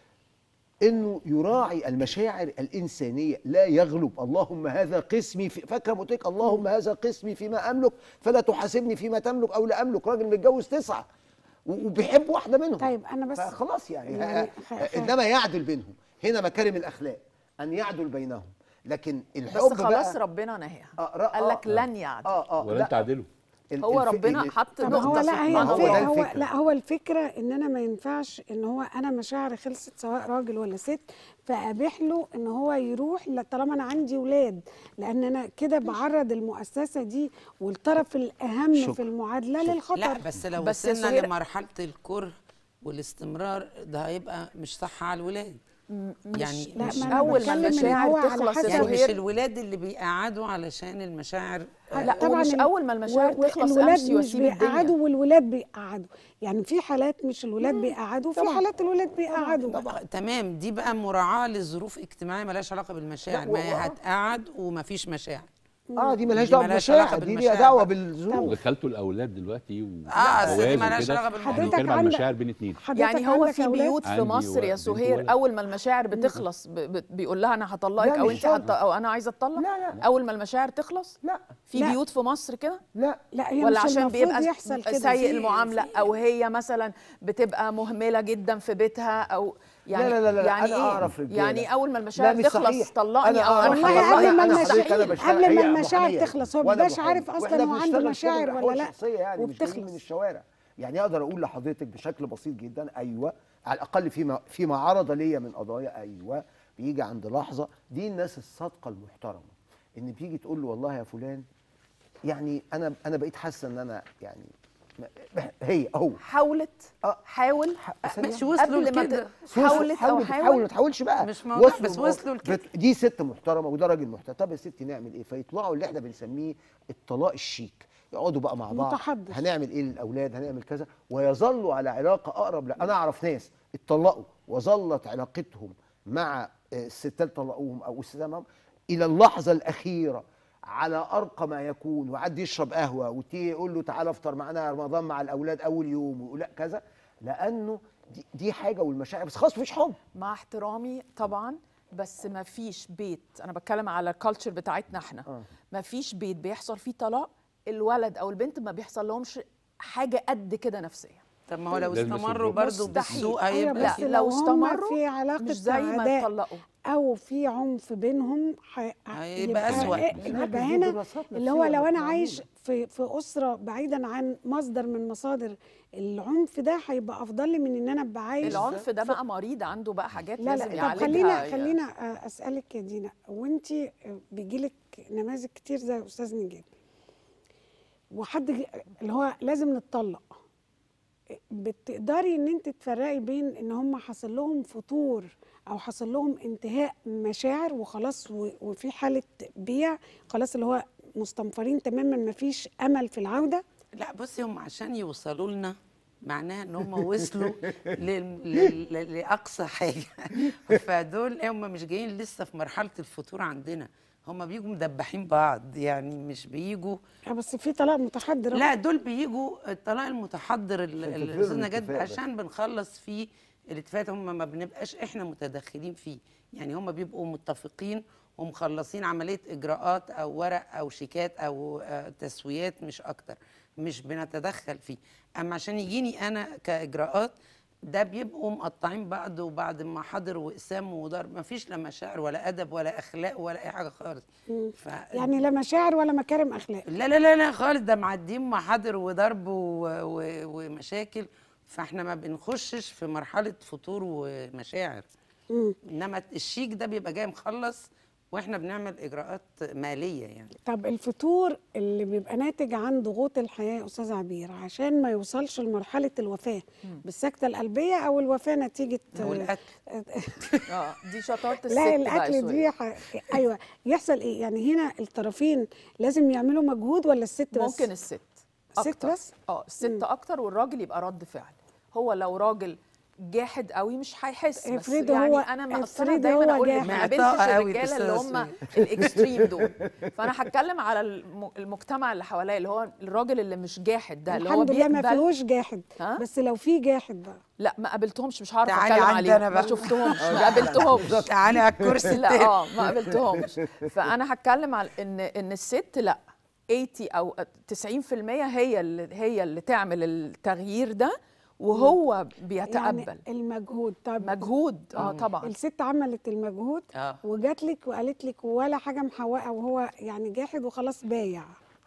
انه يراعي المشاعر الانسانيه لا يغلب اللهم هذا قسمي في فاكره قلت لك اللهم هذا قسمي فيما املك فلا تحاسبني فيما تملك او لا املك راجل متجوز تسعه و- وبيحب واحده منهم طيب انا بس فخلاص يعني, يعني يعني خ- خ- انما يعدل بينهم هنا مكارم الاخلاق ان يعدل بينهم لكن الحب بس خلاص بقى ربنا نهاها آه، را- قال لك آه، لن يعدل اه اه ولا لا تعدلوا ال- هو الف- ربنا ال- حط طب نقطة هو لا هي ما هو الفكرة ده هو الفكرة. لا هو الفكرة ان انا ما ينفعش ان هو انا مشاعري خلصت سواء راجل ولا ست فابيح له ان هو يروح لا طالما انا عندي ولاد لان انا كده بعرض المؤسسة دي والطرف الاهم شكرا. في المعادلة لا للخطر بس لو بس يا وصلنا سهير- لمرحله الكره والاستمرار ده هيبقى مش صح على الولاد يعني لا مش ما أنا أول ما بتكلم إن المشاعر هو على تخلص حسب يا يعني مش سهير الولاد اللي بيقعدوا علشان المشاعر لا لا طبعا ومش ال- أول ما المشاعر و- تخلص الولاد أمشي مش وأسيب الدنيا. بيقعدوا والولاد بيقعدوا يعني في حالات مش الولاد بيقعدوا في طبعاً. حالات الولاد بيقعدوا تمام دي بقى مراعاه لظروف اجتماعيه ملهاش علاقه بالمشاعر لا، ما هي و- هتقعد ومفيش مشاعر اه دي ملهاش دي دعوه ملهاش علاقة بالمشاعر دي ليها بالمشاعر دعوه بقى. بالظروف دخلتوا الاولاد دلوقتي و اه اصل دي جواز ملهاش وكده. علاقه بالموضوع حضرتك بنتكلم عن عندك- المشاعر بين اتنين حضرتك يعني هو عندك في أولاد؟ بيوت في عندي مصر يا بنت سهير وولد. اول ما المشاعر بتخلص ب- ب- بيقول لها انا هطلقك لا، او مش انت شرط. هت... او انا عايزه اتطلق لا، لا. اول ما المشاعر تخلص لا في لا. بيوت في مصر كده لا لا هي ولا مش عشان المفروض بيبقى يحصل كده سيء في- المعامله في- او هي مثلا بتبقى مهمله جدا في بيتها او يعني لا، لا، لا، لا، يعني أنا إيه؟ أعرف رجالة. يعني اول ما لا المشاعر مش تخلص صحيح. طلقني أنا او انا أعرف والله هطلقك. قبل ما أنا المشاعر حضرتك أنا بشتغل- قبل ما هي المشاعر محامية. تخلص هو وأنا بيبقاش محامي. عارف اصلا وإحنا هو عنده بنشتغل شغل مشاعر ولا بأحوال لا شخصية يعني مش جايين من وبتخلص الشوارع يعني اقدر اقول لحضرتك بشكل بسيط جدا ايوه على الاقل فيما فيما عرض ليا من قضايا ايوه بيجي عند لحظه دي الناس الصادقه المحترمه ان بتيجي تقول له والله يا فلان يعني انا انا بقيت حاسه ان انا يعني م- هي هو حاولت آه. حاول ماشي وصلوا قبل ما لكده ت- حاولت او حاول حاول ما تحاولش بقى مش موضوع، بس وصلوا لكده. بت- دي ست محترمه وده راجل محترم طب يا ستي نعمل ايه فيطلعوا اللي احنا بنسميه الطلاق الشيك يقعدوا بقى مع بعض متحدث. هنعمل ايه للاولاد هنعمل كذا ويظلوا على علاقه اقرب لا انا اعرف ناس اتطلقوا وظلت علاقتهم مع آه، الستات طلقوهم او الستات معاهم الى اللحظه الاخيره على ارقى ما يكون وعد يشرب قهوه وتيجي يقول له تعالى افطر معانا رمضان مع الاولاد اول يوم ويقول لا كذا لانه دي, دي حاجه والمشاعر بس خلاص مفيش حب مع احترامي طبعا بس ما فيش بيت انا بتكلم على الكالتشر بتاعتنا احنا آه. ما فيش بيت بيحصل فيه طلاق الولد او البنت ما بيحصل لهمش حاجه قد كده نفسيه طب ما هو لو لازم استمروا يصبروا. برضه مستحيل. بالسوء أيوة هيبقى بس لا، لو لو استمروا في علاقة مش زي ما عداء اتطلقوا او في عنف بينهم ح- هيبقى أسوأ. يبقى دي هنا دراسات اللي هو نفسية لو انا معمولة. عايش في في اسره بعيدا عن مصدر من مصادر العنف ده هيبقى افضل لي من ان انا ابقى عايش العنف ده في- بقى مريض عنده بقى حاجات لا لازم لا طب يعالجها خلينا يا- خلينا آه، اسالك يا دينا وانت بيجيلك نماذج كتير زي استاذ نجيب وحد ج- اللي هو لازم نتطلق بتقدري ان انت تفرقي بين ان هم حصل لهم فتور او حصل لهم انتهاء مشاعر وخلاص و- وفي حاله بيع خلاص اللي هو مستنفرين تماما ما فيش امل في العوده لا بصي هم عشان يوصلوا لنا معناها ان هم وصلوا لل- لل- لل- لاقصى حاجه فدول هم مش جايين لسه في مرحله الفتور عندنا هم بيجوا مدبحين بعض يعني مش بيجوا آه، بس في طلاق متحضر لا دول بيجوا الطلاق المتحضر ال- عشان ال- تفرضوا الاستاذ نجاة الاتفاق بس. عشان بنخلص فيه الاتفاقات هم ما بنبقاش احنا متدخلين فيه يعني هم بيبقوا متفقين ومخلصين عمليه اجراءات او ورق او شيكات او آه، تسويات مش اكتر مش بنتدخل فيه اما عشان يجيني انا كاجراءات ده بيبقوا مقطعين بعض وبعد ما حضر وقسام وضرب ما فيش لا مشاعر ولا ادب ولا اخلاق ولا اي حاجه خالص ف... يعني لا مشاعر ولا مكارم اخلاق لا لا لا لا خالص ده معديين محاضر وضرب و... و... ومشاكل فاحنا ما بنخشش في مرحله فتور ومشاعر مم. انما الشيك ده بيبقى جاي مخلص واحنا بنعمل اجراءات ماليه يعني طب الفتور اللي بيبقى ناتج عن ضغوط الحياه يا استاذ عبير عشان ما يوصلش لمرحله الوفاه بالسكته القلبيه او الوفاه نتيجه او الاكل اه دي شطاره الست لا بقى الاكل شوية. دي ح... ايوه يحصل ايه يعني هنا الطرفين لازم يعملوا مجهود ولا الست بس ممكن الست الست أكتر. بس؟ اه الست اكتر والراجل يبقى رد فعل هو لو راجل جاحد قوي مش هيحس بس افرضي يعني هو- انا ما أصل أنا افرضي دايما هو اقول لك جاحد. ما قابلتش معطاء قوي الرجاله اللي الأستاذ هم الاكستريم دول فانا هتكلم على الم- المجتمع اللي حواليا اللي هو الراجل اللي مش جاحد ده اللي هو الحمد لله ما بيقبل فيهوش جاحد ها؟ بس لو في جاحد بقى لا ما قابلتهمش مش هعرف تعالي اتكلم عندي عليهم أنا ما بقى. شفتهمش ما قابلتهمش تعالي على الكرسي لا التاني. اه ما قابلتهمش فانا هتكلم على ان ان الست لا 80 او 90% هي اللي هي اللي تعمل التغيير ده وهو بيتقبل يعني المجهود طب مجهود اه طبعا الست عملت المجهود اه وجات لك وقالت لك ولا حاجه محوقه وهو يعني جاحد وخلاص بايع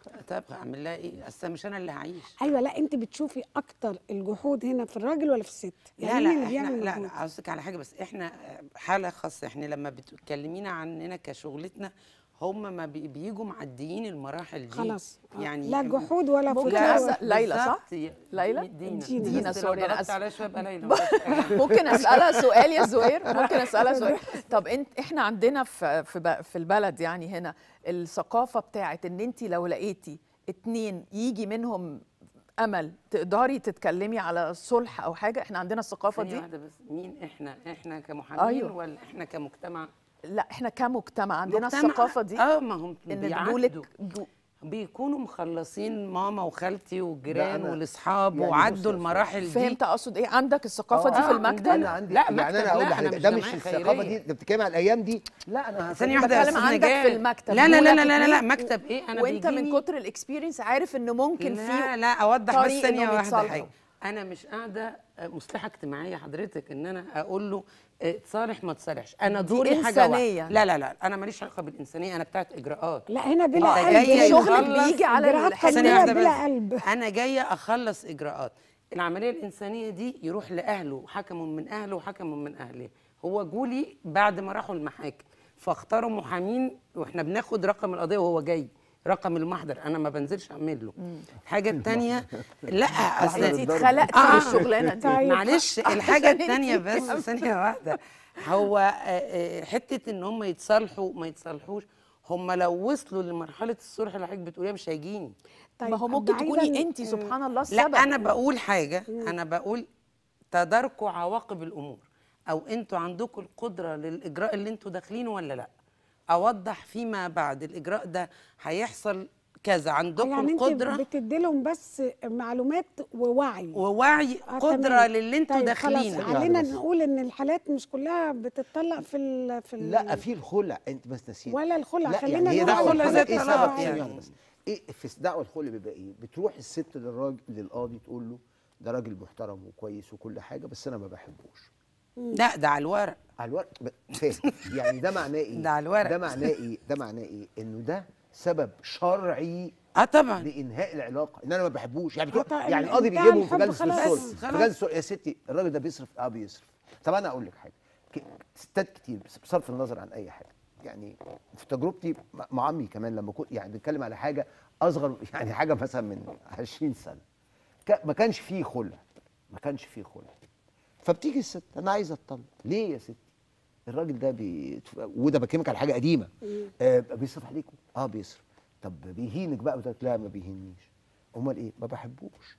طب اعمل لها ايه اصل مش انا اللي هعيش ايوه لا انت بتشوفي اكتر الجهود هنا في الراجل ولا في الست لا مين لا اللي احنا بيعمل لا مجهود؟ لا قصدك على حاجه بس احنا حاله خاصه احنا لما بتكلمينا عننا كشغلتنا هم ما بي- بيجوا معديين المراحل دي خلاص آه. يعني لا جحود ولا ممكن فتور. أسأل- ليلى صح؟ بالظبط. ليلى؟ دينا دينا. دينا، بس لو سوري، أنا ضغطت آسفة. عليها شويه يبقى ليلى ممكن اسالها سؤال يا زهير ممكن اسالها سؤال طب انت احنا عندنا في في ب- في البلد يعني هنا الثقافه بتاعت ان انت لو لقيتي اتنين يجي منهم امل تقدري تتكلمي على صلح او حاجه احنا عندنا الثقافه ثانية دي واحده بس مين احنا احنا كمحامين أيوة. ولا احنا كمجتمع لا احنا كمجتمع عندنا مجتمع- الثقافه دي اه ما هم ان بيعدوا. دولك جو- بيكونوا مخلصين ماما وخالتي والجيران أنا- والاصحاب يعني بص وعدوا يا المراحل دي فهمت اقصد ايه عندك الثقافه دي آه، في المكتب انا عندي لا، يعني مكتب انا اقول لا، أنا لحضرتك مش ده مش جمعية الثقافه خيرية. دي ده بتتكلم على الايام دي لا انا ثانية واحدة يا بتكلم أستاذ عندك نجاة. في المكتب لا لا لا لا دولك لا, لا اتنين مكتب ايه انا وانت من بيجيني- كتر الاكسبيرينس عارف ان ممكن لا في لا اوضح بس طريق ثانيه إنهم واحده يتصالحوا. حاجه انا مش قاعده مصلحه اجتماعيه حضرتك ان انا اقول له اه، تصالح ما تصالحش انا دي دوري حاجه إنسانية. واحده لا لا لا انا ماليش علاقه بالانسانيه انا بتاعت اجراءات لا هنا بلا أنت قلب جاية هنا. شغلك يخلص بيجي على إجراءات الحتة ثانية قانونية واحدة بلا بس. قلب انا جايه اخلص اجراءات العمليه الانسانيه دي يروح لاهله حكم من اهله وحكم من اهله هو جولي بعد ما راحوا المحاكم فاختاروا محامين واحنا بناخد رقم القضيه وهو جاي رقم المحضر انا ما بنزلش اعمل له الحاجه الثانيه لا اصل انت اتخلقتي آه. للشغلانه دي طيب. معلش الحاجه عشان الثانيه انتي بس كمان. ثانيه واحده هو آه، آه، حته ان هم يتصالحوا ما يتصالحوش هم لو وصلوا لمرحله الصلح اللي حضرتك بتقوليها مش هيجيني طيب ما هو ممكن بعيداً- تكوني انت سبحان الله لا السبب انا بقول حاجه انا بقول تداركوا عواقب الامور او انتوا عندكم القدره للاجراء اللي انتوا داخلينه ولا لا اوضح فيما بعد الاجراء ده هيحصل كذا عندكم يعني انت القدره بتدي لهم بس معلومات ووعي ووعي آه، قدره تمام. للي انتوا طيب داخلينه خلاص علينا بس. نقول ان الحالات مش كلها بتطلق في ال في ال لا في الخلع انت بس نسيت ولا الخلع لا خلينا يعني هي نقول دعوه الخلع الخلع زي ايه الطلاق سبب يعني. يعني بس ايه في دعوه الخلع بيبقى ايه بتروح الست للراجل للقاضي تقول له ده راجل محترم وكويس وكل حاجه بس انا ما بحبوش لا ده على الورق على الورق ب- فاهم يعني ده معناه ايه ده على الورق. ده معناه ايه ده معناه ايه انه ده سبب شرعي اه طبعا لانهاء العلاقه ان انا ما بحبوش يعني آه، بتروح طيب، يعني القاضي انتهى بيجيبهم في الحب جلسه خلاص. الصلح بس في خلاص. جلسه الصلح يا ستي الراجل ده بيصرف اه بيصرف طب انا اقول لك حاجه ك- ستات كتير بس بصرف النظر عن اي حاجه يعني في تجربتي مع- مع عمي كمان لما كنت يعني بنتكلم على حاجه اصغر يعني حاجه مثلا من 20 سنه ك- ما كانش فيه خلع ما كانش فيه خلع فبتيجي الست انا عايزه اتطلق ليه يا ستي الراجل ده بي... وده بكلمك على حاجه قديمه آه بيصرف عليكم اه بيصرف طب بيهينك بقى قلت لك لا ما بيهينيش امال ايه ما بحبوش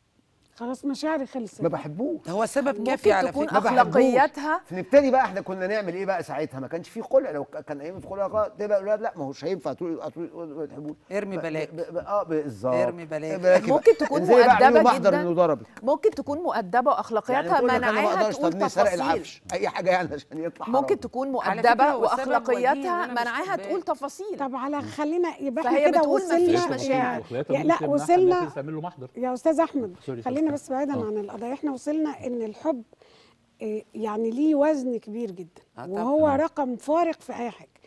خلاص مشاعري خلصت ما بحبوش هو سبب ممكن كافي على تكون فكره ما بحبوش. اخلاقياتها فنبتدي بقى احنا كنا نعمل ايه بقى ساعتها ما كانش في خلع لو ك- كان ايام في خلع غلط تبقى الاولاد لا ما هوش هينفع تقول تقول ما تحبوش ارمي ب- بلاك. ب- ب- اه بالظبط ارمي بلاك. بلاكي بقى. ممكن تكون انزلي بقى اعملي له مؤدبة محضر جداً. انه ضربك ممكن تكون مؤدبه واخلاقياتها تقول لك أنا ما منعاها أقدرش، تقول طب نسرق تفاصيل العفش اي حاجه يعني عشان يطلع ممكن حرام. تكون على فكرة مؤدبه هو سبب وجيه إن واخلاقياتها أنا مش منعاها حباه. تقول تفاصيل طب على خلينا يبقى فهي احنا كده بتقول مفيش وصلنا مشاعر. يا- لا وصلنا تعمل له محضر يا استاذ احمد سوري، خلينا سوري. بس بعيدا آه. عن القضايا احنا وصلنا ان الحب إيه، يعني ليه وزن كبير جدا آه طبعاً. وهو رقم فارق في اي حاجه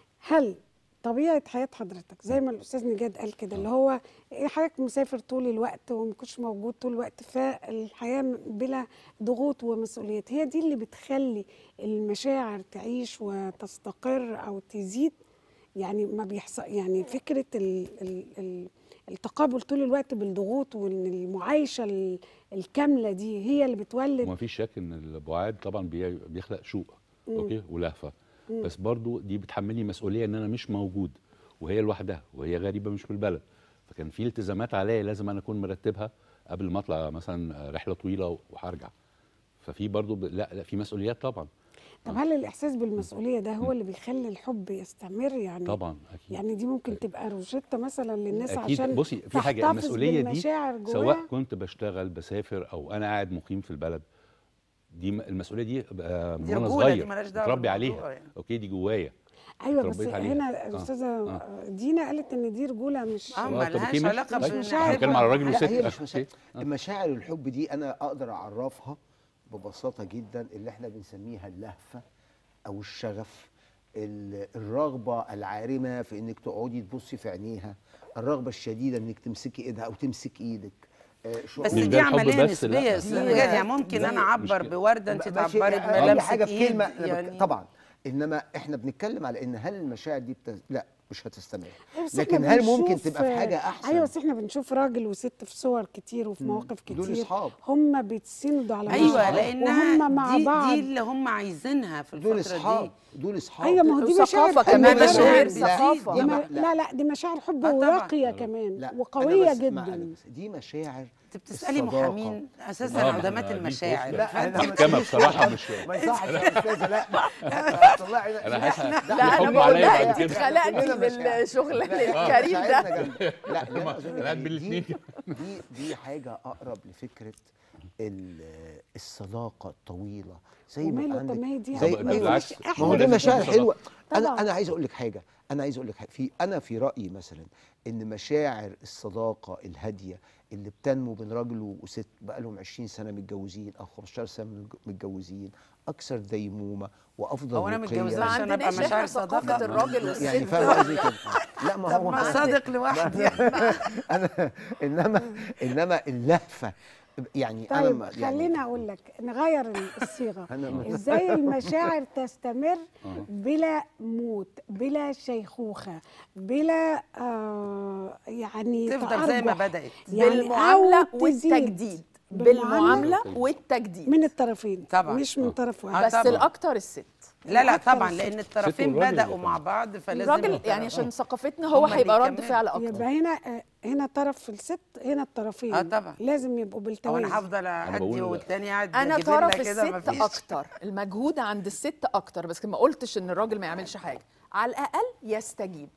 هل طبيعه حياه حضرتك زي ما الاستاذ نجاد قال كده اللي هو إيه حضرتك مسافر طول الوقت وما كنتش موجود طول الوقت فالحياه م- بلا ضغوط ومسؤوليات هي دي اللي بتخلي المشاعر تعيش وتستقر او تزيد يعني ما بيحصل يعني فكره ال ال ال التقابل طول الوقت بالضغوط وان المعايشه ال- الكامله دي هي اللي بتولد وما فيش شك ان البعاد طبعا بي- بيخلق شوق اوكي ولهفه بس برضو دي بتحملني مسؤوليه ان انا مش موجود وهي لوحدها وهي غريبه مش في البلد فكان في التزامات عليا لازم انا اكون مرتبها قبل ما اطلع مثلا رحله طويله وهرجع ففي برضو ب... لا لا في مسؤوليات طبعا طب هل الاحساس بالمسؤوليه ده هو اللي بيخلي الحب يستمر يعني طبعا اكيد يعني دي ممكن تبقى روشته مثلا للناس اكيد عشان بصي في حاجه تحتفظ المسؤوليه دي بالمشاعر سواء جواها؟ كنت بشتغل بسافر او انا قاعد مقيم في البلد دي م- المسؤوليه دي بقى من دي وانا رجولة، دي صغير ملهاش دعوة متربي بالموضوع عليها يعني. اوكي دي جوايا ايوه بس اتربيت عليها. هنا آه، الاستاذه آه. دينا قالت ان دي رجوله مش اه آه، طب ملهاش أوكي، ماشي. علاقه مش طيب. مشاعر. احنا بنتكلم على راجل لا وست هي مش أوكي. مشاعر آه. مشاعر الحب دي انا اقدر اعرفها ببساطه جدا اللي احنا بنسميها اللهفه او الشغف ال- الرغبه العارمه في انك تقعدي تبصي في عينيها الرغبه الشديده انك تمسكي ايدها او تمسك ايدك آه، شعور- بس مش دي ده الحب عمليه بس، لا. نسبيه يا دي- استاذ نجاة يعني ممكن دي انا اعبر مشكلة. بورده انت ماشي، تعبري اي بملامسه حاجه في كلمه ايد أنا بك- يعني طبعا انما احنا بنتكلم على ان هل المشاعر دي بت... لا مش هتستمر بس إحنا لكن هل ممكن بنشوف- تبقى في حاجه احسن ايوه بس احنا بنشوف راجل وست في صور كتير وفي مواقف كتير دول أصحاب. هم بيتسندوا على ايوه بعض لانها وهم مع دي, بعض دي اللي هم عايزينها في دول الفتره اصحاب دي دول اصحاب ايوه ما هو دي مشاعر وثقافة حب كمان بقى. مشاعر مشاعر لا. ثقافة دي لا، ما- لا. لا لا دي مشاعر حب آه طبعاً. وراقيه كمان لا وقويه أنا بس- ما أنا جدا بس- دي مشاعر انت بتسالي الصداقة. محامين اساسا آه، عدمات ما دي المشاعر بوصلة. فأنت محكمة بصراحة مش ما يصحش يا استاذه لا طلعي انا حاسس لا في انا حكم بقول عليا لها بعد انت كده اتخلقتي كلنا مشاعر. للشغل لا، الكريم ده مشاعرنا جامدة. لا لا أنا أظن قاعد دي- بين الاتنين دي دي دي حاجه اقرب لفكره ال- الصداقه الطويله زي ما وماله يبقى طب عندك ما هي دي زي طب أحلى- بالعكس، مش ما ما هو أحلى دي لازم مشاعر تكون حلوه انا طبعاً. انا عايز اقول لك حاجه انا عايز اقول لك حاجة. في انا في رايي مثلا ان مشاعر الصداقه الهاديه اللي بتنمو بين راجل وست بقى لهم 20 سنه متجوزين او 15 سنه متجوزين اكثر ديمومه وافضل هو انا وقية. متجوزه ما عشان ابقى عندناش مشاعر احنا ثقافة صداقه الراجل والست يعني فاهم قصدي كده لا ما طب هو ما صادق لوحدي انا انما انما اللهفه يعني انا طيب ما- يعني خليني اقول لك نغير الصيغه أنا- ازاي المشاعر تستمر بلا موت بلا شيخوخه بلا آه يعني تفضل زي ما تأرجح. بدات يعني بالمعاملة أو تزيد. والتجديد بالمعاملة بالمعاملة والتجديد من الطرفين طبعاً. مش من طرف آه، واحد بس طبعاً. الاكتر الست لا لا الأكتر طبعا الست. لان الطرفين والراجل بداوا اللي مع طبعاً. بعض فلازم الراجل يعني الطرف- عشان ثقافتنا هو هما هيبقى رد بيكملوا. فعل اكتر يبقى هنا آه، هنا طرف الست هنا الطرفين آه، طبعاً. لازم يبقوا هو بالتوازي انا هفضل اعدي بقول- والتاني قاعد انا يجيب لنا طرف كده الست مفيش. اكتر المجهود عند الست اكتر بس ما قلتش ان الراجل ما يعملش حاجه على الاقل يستجيب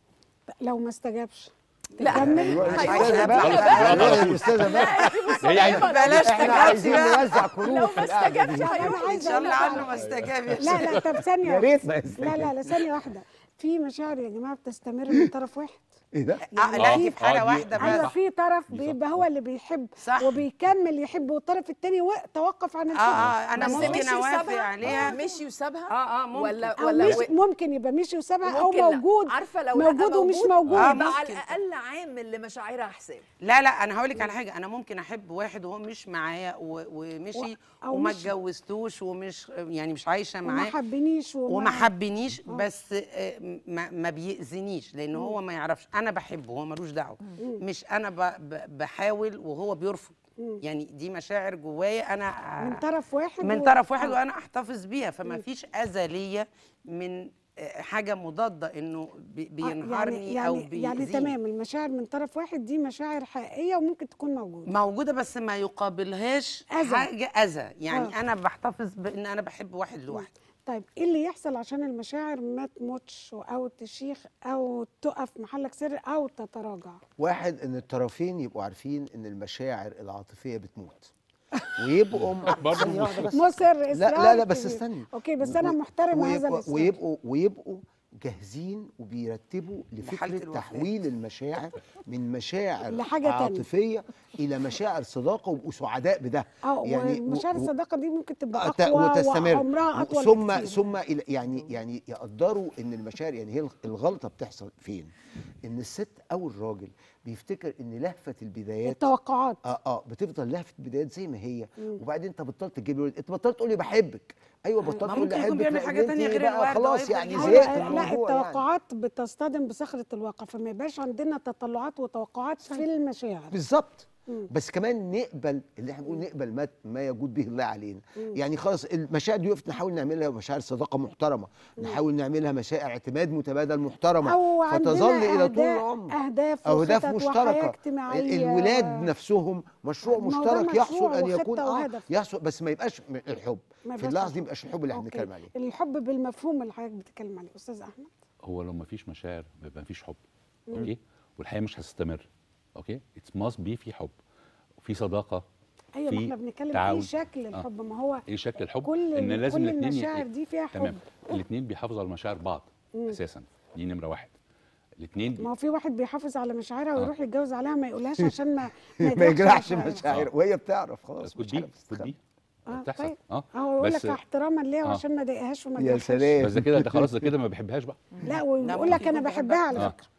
لو ما استجابش لا تكمل هيروح الأستاذة يديها بقى. بقى. لا، الأستاذة بقى. هي عايزة بلاش احنا تجابش عايزين بقى. نوزع لو كروت ما في القعدة استجابش دي. أنا هيروح عايزة ان شاء الله أقول لك عنه ما استجاب يا لا لا طب ثانيه يا ريت واحدة. ما يستجاب. لا لا لا ثانيه واحده في مشاعر يا جماعه بتستمر من طرف واحد ايه ده؟ آه، لا دي آه، في حاله دي- واحده دي ايوه بس في طرف دي صح. بيبقى هو اللي بيحب صح. وبيكمل يحب والطرف الثاني توقف عن اه الحب اه انا بس ممكن مشي اوافق وسابها؟ عليها مشي وسابها اه اه ممكن ولا أو ولا مش ممكن يبقى مشي وسابها او ممكن لا. موجود عارفه لو لقى موجود ومش موجود آه، يبقى على ممكن. الاقل عامل لمشاعرها حساب لا لا انا هقول لك على حاجه انا ممكن احب واحد وهو مش معايا و- ومشي أو وما مش- اتجوزتوش ومش يعني مش عايشه وما معاه حبنيش وما, وما حبنيش بس آه، ما, ما بيأذنيش لان هو ما يعرفش انا بحبه هو ملوش دعوه مش انا ب ب بحاول وهو بيرفض يعني دي مشاعر جوايا انا من طرف واحد من و- طرف واحد آه. وانا احتفظ بيها فما فيش اذى ليا من آه، حاجه مضاده انه بي- آه، بينهارني يعني او يعني, بيأذيني يعني تمام المشاعر من طرف واحد دي مشاعر حقيقيه وممكن تكون موجوده موجوده بس ما يقابلهاش أذى. حاجه اذى يعني آه. انا بحتفظ بان انا بحب واحد لوحده طيب ايه اللي يحصل عشان المشاعر ما تموتش او تشيخ او تقف محلك سر او تتراجع واحد ان الطرفين يبقوا عارفين ان المشاعر العاطفيه بتموت ويبقوا برضه ثانية واحدة بس. مصر لا إصرار لا لا بس كبير. استني اوكي بس انا و- محترمه هذا ويبقوا- الاصرار ويبقوا ويبقوا جاهزين وبيرتبوا لحالة لفكره الوفاة. تحويل المشاعر من مشاعر لحاجة تانية. عاطفيه الى مشاعر صداقه ويبقوا سعداء بده اه يعني و- ومشاعر و- الصداقه دي ممكن تبقى أت- اقوى وتستمر وعمرها اطول ثم بكتير. ثم إلى- يعني يعني يقدروا ان المشاعر يعني هي الغلطه بتحصل فين؟ ان الست او الراجل بيفتكر ان لهفه البدايات التوقعات اه اه بتفضل لهفه البدايات زي ما هي وبعدين انت بطلت تجيب له انت بطلت تقول لي بحبك ايوه بطلت ما تقول ممكن لي يكون احبك بيعمل لأن حاجة تانية انت غير بقى الورد خلاص ويفضل يعني يجيب زهقت لك من لا الموضوع يعني. التوقعات بتصطدم بصخره الواقع فما يبقاش عندنا تطلعات وتوقعات في المشاعر بالظبط بس كمان نقبل اللي احنا بنقول نقبل ما ما يجود به الله علينا يعني خلاص المشاعر دي وقفت نحاول نعملها مشاعر صداقه محترمه نحاول نعملها مشاعر اعتماد متبادل محترمه او عندنا فتظل الى طول أهداف- العمر اهداف اهداف وخطط وحياة مشتركه اجتماعيه ال- الولاد نفسهم مشروع الموضوع مشترك مشروع يحصل ان وخطة يكون اه وهدف. يحصل بس ما يبقاش م- الحب ما في يبقاش اللحظه دي الحب. ما يبقاش الحب اللي احنا أوكي. بنتكلم عليه الحب بالمفهوم اللي حضرتك بتتكلم عليه استاذ احمد هو لو ما فيش مشاعر يبقى ما فيش حب اوكي والحياه مش هتستمر اوكي اتس ماست بي في حب وفي صداقه ايوه ما في احنا بنتكلم ايه تعاون. شكل آه. الحب ما هو ايه شكل الحب كل ان لازم كل الاثنين المشاعر دي فيها حب تمام الاثنين بيحافظوا على مشاعر بعض اساسا دي نمره واحد الاثنين ما هو في واحد بيحافظ على مشاعرها ويروح يتجوز عليها ما يقولهاش عشان ما ما يجرحش مشاعرها. مشاعر وهي بتعرف خلاص كود مش بي عارف كود تستخبى. بي اه بتحصل طيب اه هو يقول بس لك احتراما ليها آه. وعشان ما اضايقهاش وما يا اجرحهاش. سلام بس ده كده ده خلاص ده كده ما بيحبهاش بقى لا ويقول ممكن لك انا يكون بحبها على اه فكره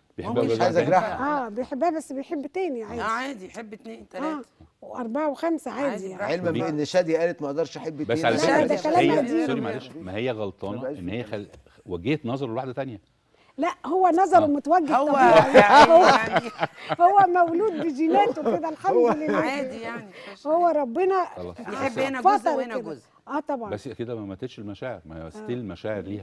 بيحبها ممكن مش عايز بالجزء اجرحها اه بيحبها بس بيحب تاني اه عادي عادي يحب اتنين اه تلاته واربعه وخمسه عادي, عادي، يعني براحته. علما ودي- بان شاديه قالت ما اقدرش احب بس اتنين. على لا، فكره ده هي كلام هي قديم. سوري معلش ما هي ما غلطانه بقاش ان هي في خل... وجهت نظره لواحده تانية لا هو نظره آه. متوجه هو طبيعي. يعني هو مولود بجيناته كده الحمد لله عادي يعني هو ربنا خلاص بيحب هنا فطر جزء وهنا كده. جزء اه طبعا بس كده ما ماتتش المشاعر ما هي ستيل مشاعر ليها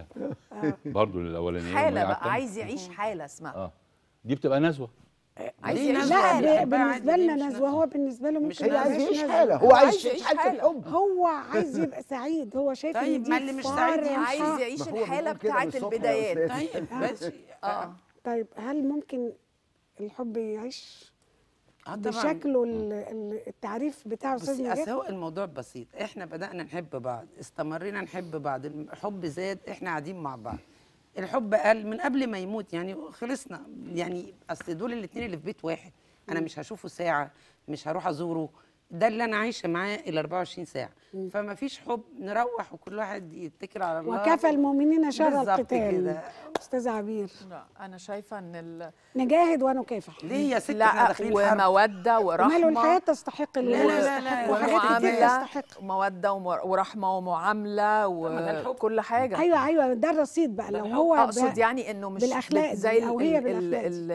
برضه الاولانيه حاله وهي على بقى التانية. عايز يعيش حاله اسمها اه دي بتبقى نزوه عايز دي يعيش نزوة. لا بيحبها ب- بالنسبه عادي، لنا ليه مش نزوه نزوة؟ هو بالنسبه له مش ممكن هي ما عايز يبقاش يعيش نزوة. حاله هو هو عايز عايز يعيش يعيش حاله حالة. الحب هو عايز يبقى سعيد هو شايف طيب، ان دي ما اللي مش فار سعيد ومش عايز عارف. يعيش ما هو الحاله بيقول كده بتاعت بالصبح يا البدايات أستاذ. طيب بس اه طيب هل ممكن الحب يعيش اه طبعا بشكله ال- ال- التعريف بتاعه بس استاذ أصل نجاة هو الموضوع بسيط احنا بدأنا نحب بعض استمرينا نحب بعض الحب زاد احنا قاعدين مع بعض الحب قل من قبل ما يموت يعني خلصنا يعني اصل دول الاتنين اللي في بيت واحد انا مش هشوفه ساعة مش هروح ازوره ده اللي انا عايشه معاه ال 24 ساعه فما فيش حب نروح وكل واحد يتكل على الله وكفى المؤمنين شر بالظبط القتال كده. استاذ عبير لا انا شايفه ان ال... نجاهد ونكافح ليه يا ست احنا لا داخلين حرب وموده ورحمه وماله الحياه تستحق لا، الوقت لا، لا، لا، وحاجات كتير ومعامله تستحق وموده ومر- ورحمه ومعامله ما ده الحب. وكل حاجه ايوه ايوه ده الرصيد بقى لو هو اقصد ب- يعني انه مش بالأخلاق زي دي ال- أو هي ال- ال- بالأخلاق دي. ال-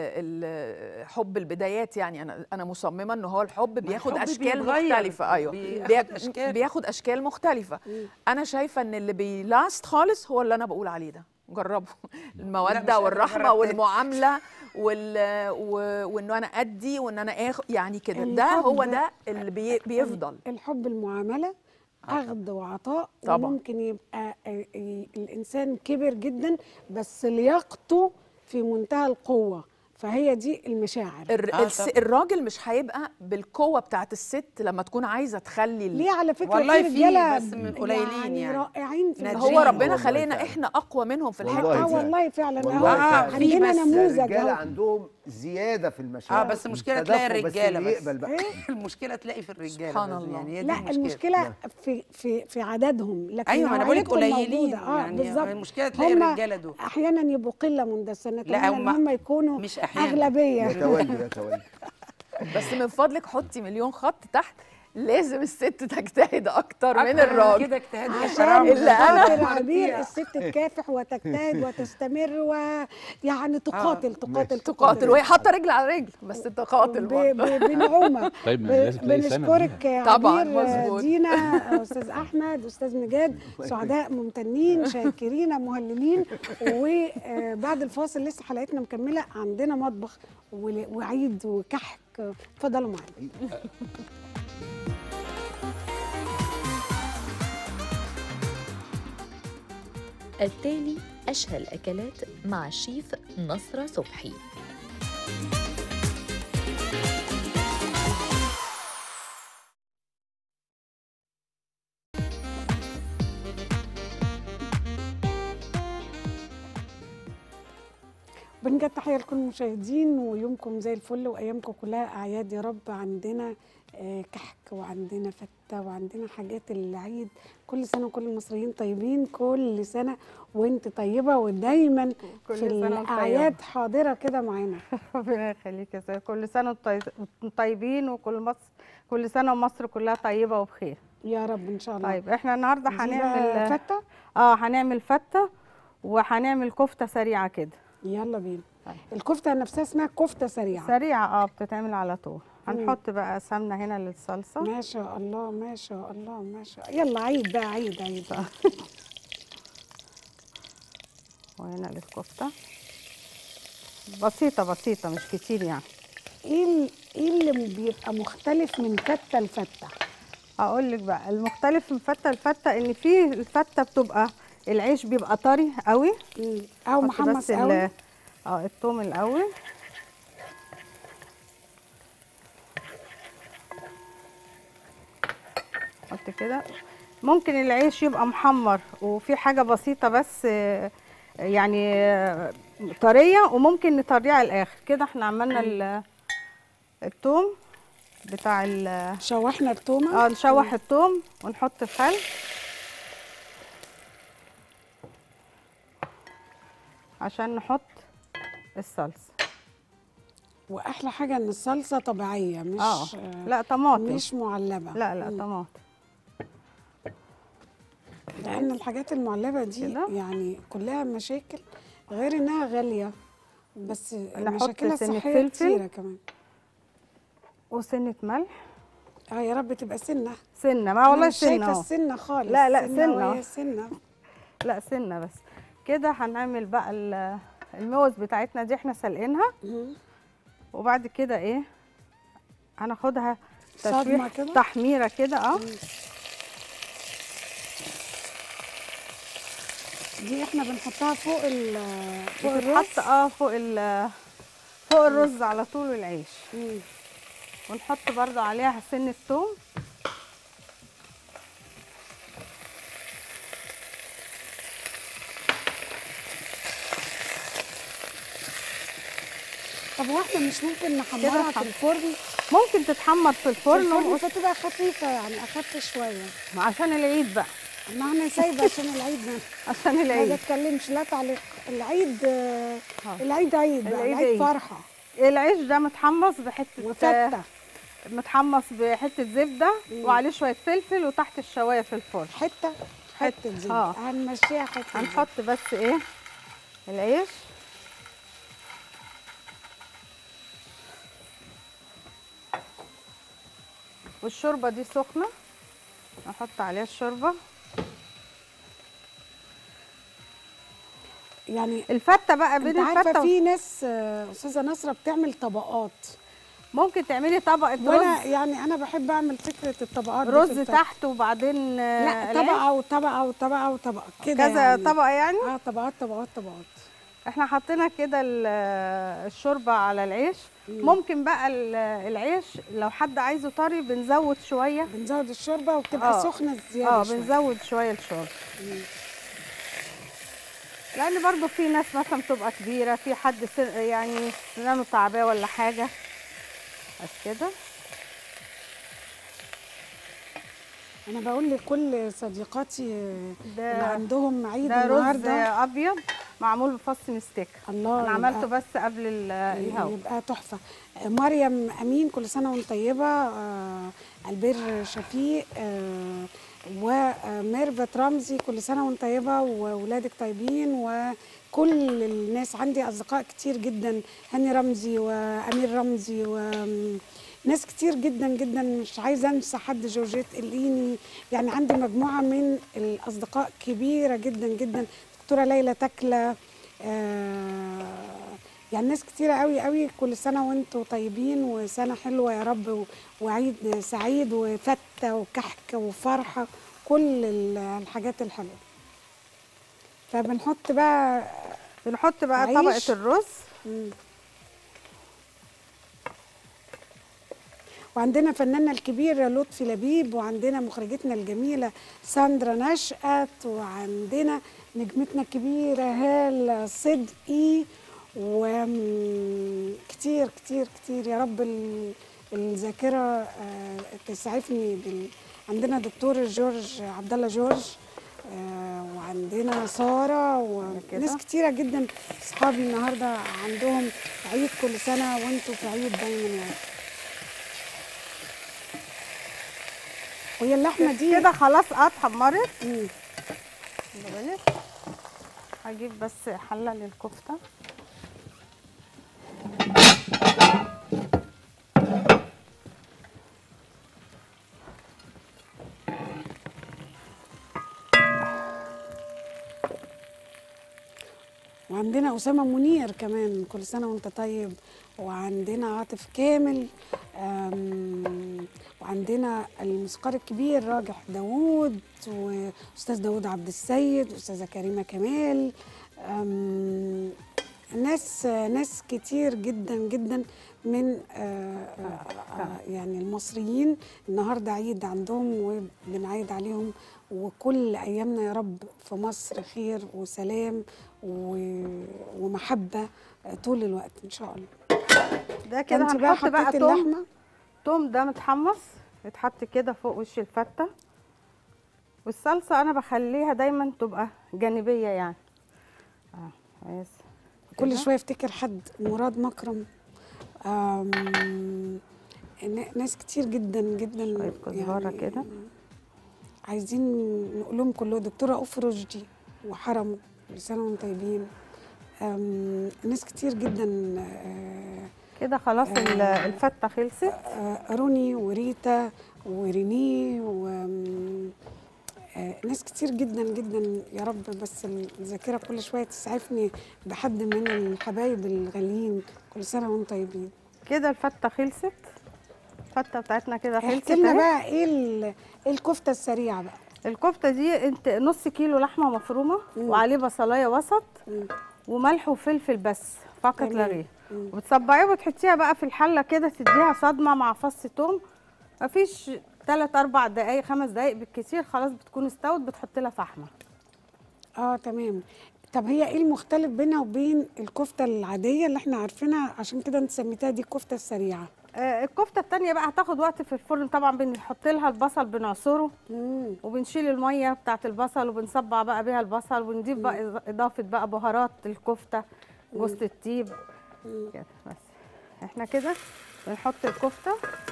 ال- حب البدايات يعني انا انا مصممه ان هو الحب بياخد الحب اشكال بيتغير، مختلفه ايوه بياخد بياخد أشكال. بياخد اشكال مختلفه انا شايفه ان اللي بيلاست خالص هو اللي انا بقول عليه ده جربوا لا، مش الموده قادرة والرحمه أجرب تاني. والمعامله وال و- وانه انا ادي وان انا اخد يعني كده ده الحب- هو ده اللي بي بيفضل الحب المعامله اخذ وعطاء طبعا. وممكن يبقى آه، آه، الانسان كبر جدا بس لياقته في منتهى القوه فهي دي المشاعر الر- آه، الس- طبعا. الراجل مش هيبقى بالقوه بتاعت الست لما تكون عايزه تخلي ال- ليه على فكره والله في في، رجاله بس من قليلين يعني. رائعين في نادرين. هو الحب. ربنا والله خلينا فعلا. احنا اقوى منهم في الحته والله اه دي فعلا. والله فعلا والله اهو فعلا. في عندنا بس نموذج الرجاله اهو عندهم زياده في المشاعر اه بس المشكله تلاقي تدفق الرجاله بس بس, اللي يقبل بقى المشكله تلاقي في الرجاله سبحان بس الله. يعني هي دي لا المشكله في في في عددهم لكن ايوه ما انا بقول لك نوعيتهم قليلين موجودة. اه يعني بالظبط المشكله تلاقي هم الرجاله دول احيانا يبقوا قله مندسه نتمنى لا، ان هم هم يكونوا مش أحياناً. اغلبيه يتولي يتولي بس من فضلك حطي مليون خط تحت لازم الست تجتهد اكتر من أكتر الراجل كده اجتهاد يا عشان حرام اللي أنا- خاطر عبير الست تكافح وتجتهد وتستمر ويعني تقاتل تقاتل تقاتل وهي حاطه رجل على رجل بس تقاتل ب- برضه ب- بنعومه طيب ما ب- لازم تلاقي سند بنشكرك يا طبعاً، عبير مظبوط. دينا استاذ احمد استاذ نجاد سعداء ممتنين شاكرين مهللين وبعد الفاصل لسه حلقتنا مكمله عندنا مطبخ ول- وعيد وكحك اتفضلوا معانا التالي أشهى الأكلات مع الشيف نصرة صبحي بنجد تحيه لكل المشاهدين ويومكم زي الفل وايامكم كلها اعياد يا رب عندنا آه، كحك وعندنا فته وعندنا حاجات العيد كل سنه وكل المصريين طيبين كل سنه وانت طيبه ودايما كل في سنة وأنت الاعياد حاضره كده معانا ربنا يخليك يا سيدي كل سنة وانتم طيبين وكل مصر كل سنة ومصر كلها طيبة وبخير يا رب ان شاء الله طيب احنا النهارده دي بقى هنعمل فته اه هنعمل فتة وهنعمل كفتة سريعة كده يلا بينا الكفته نفسها اسمها كفته سريعه سريعة اه بتتعمل على طول مم. هنحط بقى سمنة هنا للصلصة ما شاء الله ما شاء الله ما شاء يلا عيد بقى عيد عيد وهنا للكفتة بسيطة بسيطة مش كتير يعني ايه ال- ايه اللي بيبقى مختلف من فته لفته اقول لك بقى المختلف من فتة لفتة ان في الفتة بتبقى العيش بيبقى طري قوي مم. او حط محمص بس ال- قوي اه الثوم الاول حط كده ممكن العيش يبقى محمر وفي حاجه بسيطه بس آه، يعني آه، طريه وممكن نطريها على الاخر كده احنا عملنا ال- الثوم بتاع ال شوحنا التومه اه نشوح الثوم ونحط الخل عشان نحط الصلصه واحلى حاجه ان الصلصه طبيعيه مش اه لا طماطم مش معلبه لا لا مم. طماطم لان الحاجات المعلبه دي كده. يعني كلها مشاكل غير انها غاليه بس نحط مشاكلها سنة الصحيه فلفل. كتيره كمان وسنه ملح اه يا رب تبقى سنه سنه ما أنا والله مش شايفه سنه اهو السنه خالص لا، لا، سنة. وهي سنه لا سنه بس كده هنعمل بقى ال- الموز بتاعتنا دي احنا سلقينها مم. وبعد كده ايه هناخدها صدمة تشويح كده؟ تحميره كده اه دي احنا بنحطها فوق ال فوق الرز بتتحط اه فوق ال فوق الرز على طول العيش مم. ونحط برضو عليها سنه ثوم طب واحنا مش ممكن نحمرها في نحم- الفرن ممكن تتحمر في في الفرن الفرن ونقص- فتبقى خفيفه يعني اخف شويه عشان العيد بقى ما انا سايبه عشان العيد ده عشان ما العيد بتكلمش لا تعليق العيد آه، آه. العيد عيد بقى العيد العيد عيد. فرحه العيش ده متحمص بحته وفته متحمص بحته زبده مم. وعليه شويه فلفل وتحت الشوايه في الفرن حته حته دي آه. هنمشيها حته دي. هنحط بس ايه العيش والشوربه دي سخنه نحط عليها الشوربه يعني الفته بقى انت بين عارفه الفته في ناس آه، استاذه نصره بتعمل طبقات ممكن تعملي طبقه وانا رز يعني انا بحب اعمل فكره الطبقات دي في رز الفتة. تحت وبعدين آه، لا العيش. طبقه وطبقه وطبقه وطبقه كده كذا يعني. طبقه يعني اه طبقات طبقات طبقات احنا حطينا كده ال- الشوربه على العيش ممكن بقى ال- العيش لو حد عايزه طري بنزود شويه بنزود الشوربه وبتبقى آه. سخنه زياده اه شوية. بنزود شويه الشوربه لان برضو في ناس مثلا بتبقى كبيره في حد سن يعني سنانه تعباه ولا حاجه بس كده انا بقول لكل صديقاتي ده- اللي عندهم عيد ده رز النهارده ابيض معمول بفص مستك الله انا يبقى- عملته بس قبل ال- الهوا يبقى تحفه مريم امين كل سنه وانت طيبه آه البير شفيق آه وميرفت رمزي كل سنه وانت طيبه واولادك طيبين وكل الناس عندي اصدقاء كتير جدا هاني رمزي وامير رمزي و ناس كتير جدا جدا مش عايزه انسى حد جورجيت اليني يعني عندي مجموعه من الاصدقاء كبيره جدا جدا دكتوره ليلى تكله آه يعني ناس كتيرة قوي قوي كل سنة وانتوا طيبين وسنة حلوة يا رب و- وعيد سعيد وفتة وكحك وفرحة كل ال- الحاجات الحلوة فبنحط بقى بنحط بقى عيش. طبقه الرز مم. وعندنا فناننا الكبيرة لطفي لبيب وعندنا مخرجتنا الجميلة ساندرا نشأت وعندنا نجمتنا الكبيرة هالة صدقي وكتير كتير كتير يا رب ال- الذاكرة آه، تسعفني بال... عندنا دكتور جورج عبد الله جورج آه، وعندنا سارة وناس كده. كتيرة جدا اصحابي النهارده عندهم عيد كل سنة وانتوا في عيد دايما يا رب وهي اللحمة دي كده خلاص اه اتحمرت مم. خلي بالك هجيب بس حله للكفته وعندنا أسامة منير كمان كل سنة وانت طيب وعندنا عاطف كامل أم، وعندنا الموسيقار الكبير راجح داوود وأستاذ داوود عبد السيد وأستاذة كريمة كمال أم، ناس ناس كتير جدا جدا من آه، آه، آه، يعني المصريين النهارده عيد عندهم وبنعيد عليهم وكل ايامنا يا رب في مصر خير وسلام و- ومحبه آه، طول الوقت ان شاء الله ده كده فأنت بقى هنحط بقى حطيتي توم اللحمه توم ده متحمص يتحط كده فوق وش الفته والصلصه انا بخليها دايما تبقى جانبيه يعني اه بس كل كده. شويه افتكر حد مراد مكرم آم، ن- ناس كتير جدا جدا شوية كزبرة كده. عايزين نقول لهم كله دكتوره اوف رشدي وحرم كل سنه وانتم طيبين آم، ناس كتير جدا آه، كده خلاص ال- آه، الفته خلصت آه، روني وريتا وريني و آم، آه، ناس كتير جدا جدا يا رب بس الذاكره كل شويه تسعفني بحد من الحبايب الغاليين كل سنه وانتم طيبين كده الفته خلصت الفته بتاعتنا كده خلصت احكي لنا أهي. بقى ايه ال- ايه الكفته السريعه بقى الكفته دي انت نص كيلو لحمه مفرومه وعليه بصلايه وسط وملح وفلفل بس فقط تمام. لا غير وتصبعيه وتحطيها بقى في الحله كده تديها صدمه مع فص توم مفيش 3 4 دقائق 5 دقائق بالكثير خلاص بتكون استوت بتحط لها فحمه اه تمام طب هي ايه المختلف بينها وبين الكفته العاديه اللي احنا عارفينها عشان كده انت سميتها دي الكفته السريعه آه، الكفته التانية بقى هتاخد وقت في الفرن طبعا بنحط لها البصل بنعصره وبنشيل الميه بتاعه البصل وبنصبع بقى بيها البصل ونضيف بقى إض- اضافه بقى بهارات الكفته جوز الطيب كده بس احنا كده بنحط الكفته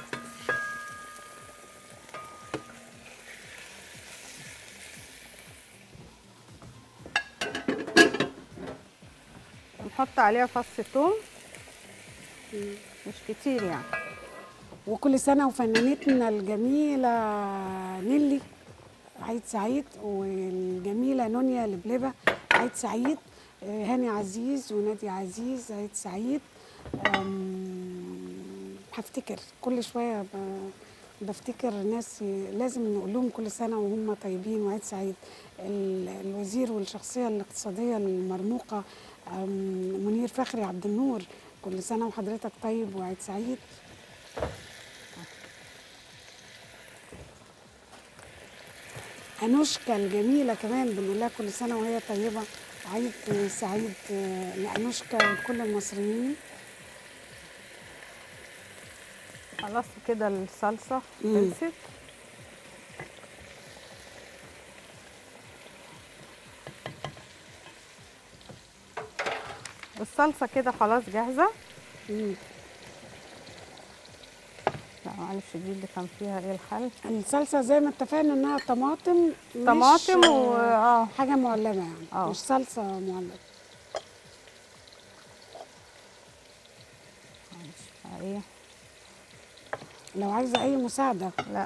نحط عليها فص ثوم مش كتير يعني وكل سنه وفنانتنا الجميله نيلي عيد سعيد والجميله نونيا لبلبه عيد سعيد آه، هاني عزيز ونادي عزيز عيد سعيد آم، هفتكر كل شويه ب- بفتكر ناس ي- لازم نقول لهم كل سنه وهم طيبين وعيد سعيد ال- الوزير والشخصيه الاقتصاديه المرموقه آم، منير فخري عبد النور كل سنه وحضرتك طيب وعيد سعيد أنوشكا الجميلة كمان بنقول لها كل سنة وهي طيبة عيد سعيد آه، لأنوشكا وكل المصريين خلاص كده الصلصه مم. خلصت الصلصه كده خلاص جاهزه لا معلش دي اللي كان فيها ايه الخل الصلصة زي ما اتفقنا إنها طماطم مش، طماطم و- آه حاجة معلبة يعني آه. مش صلصة معلبة ايه لو عايزة أي مساعدة لا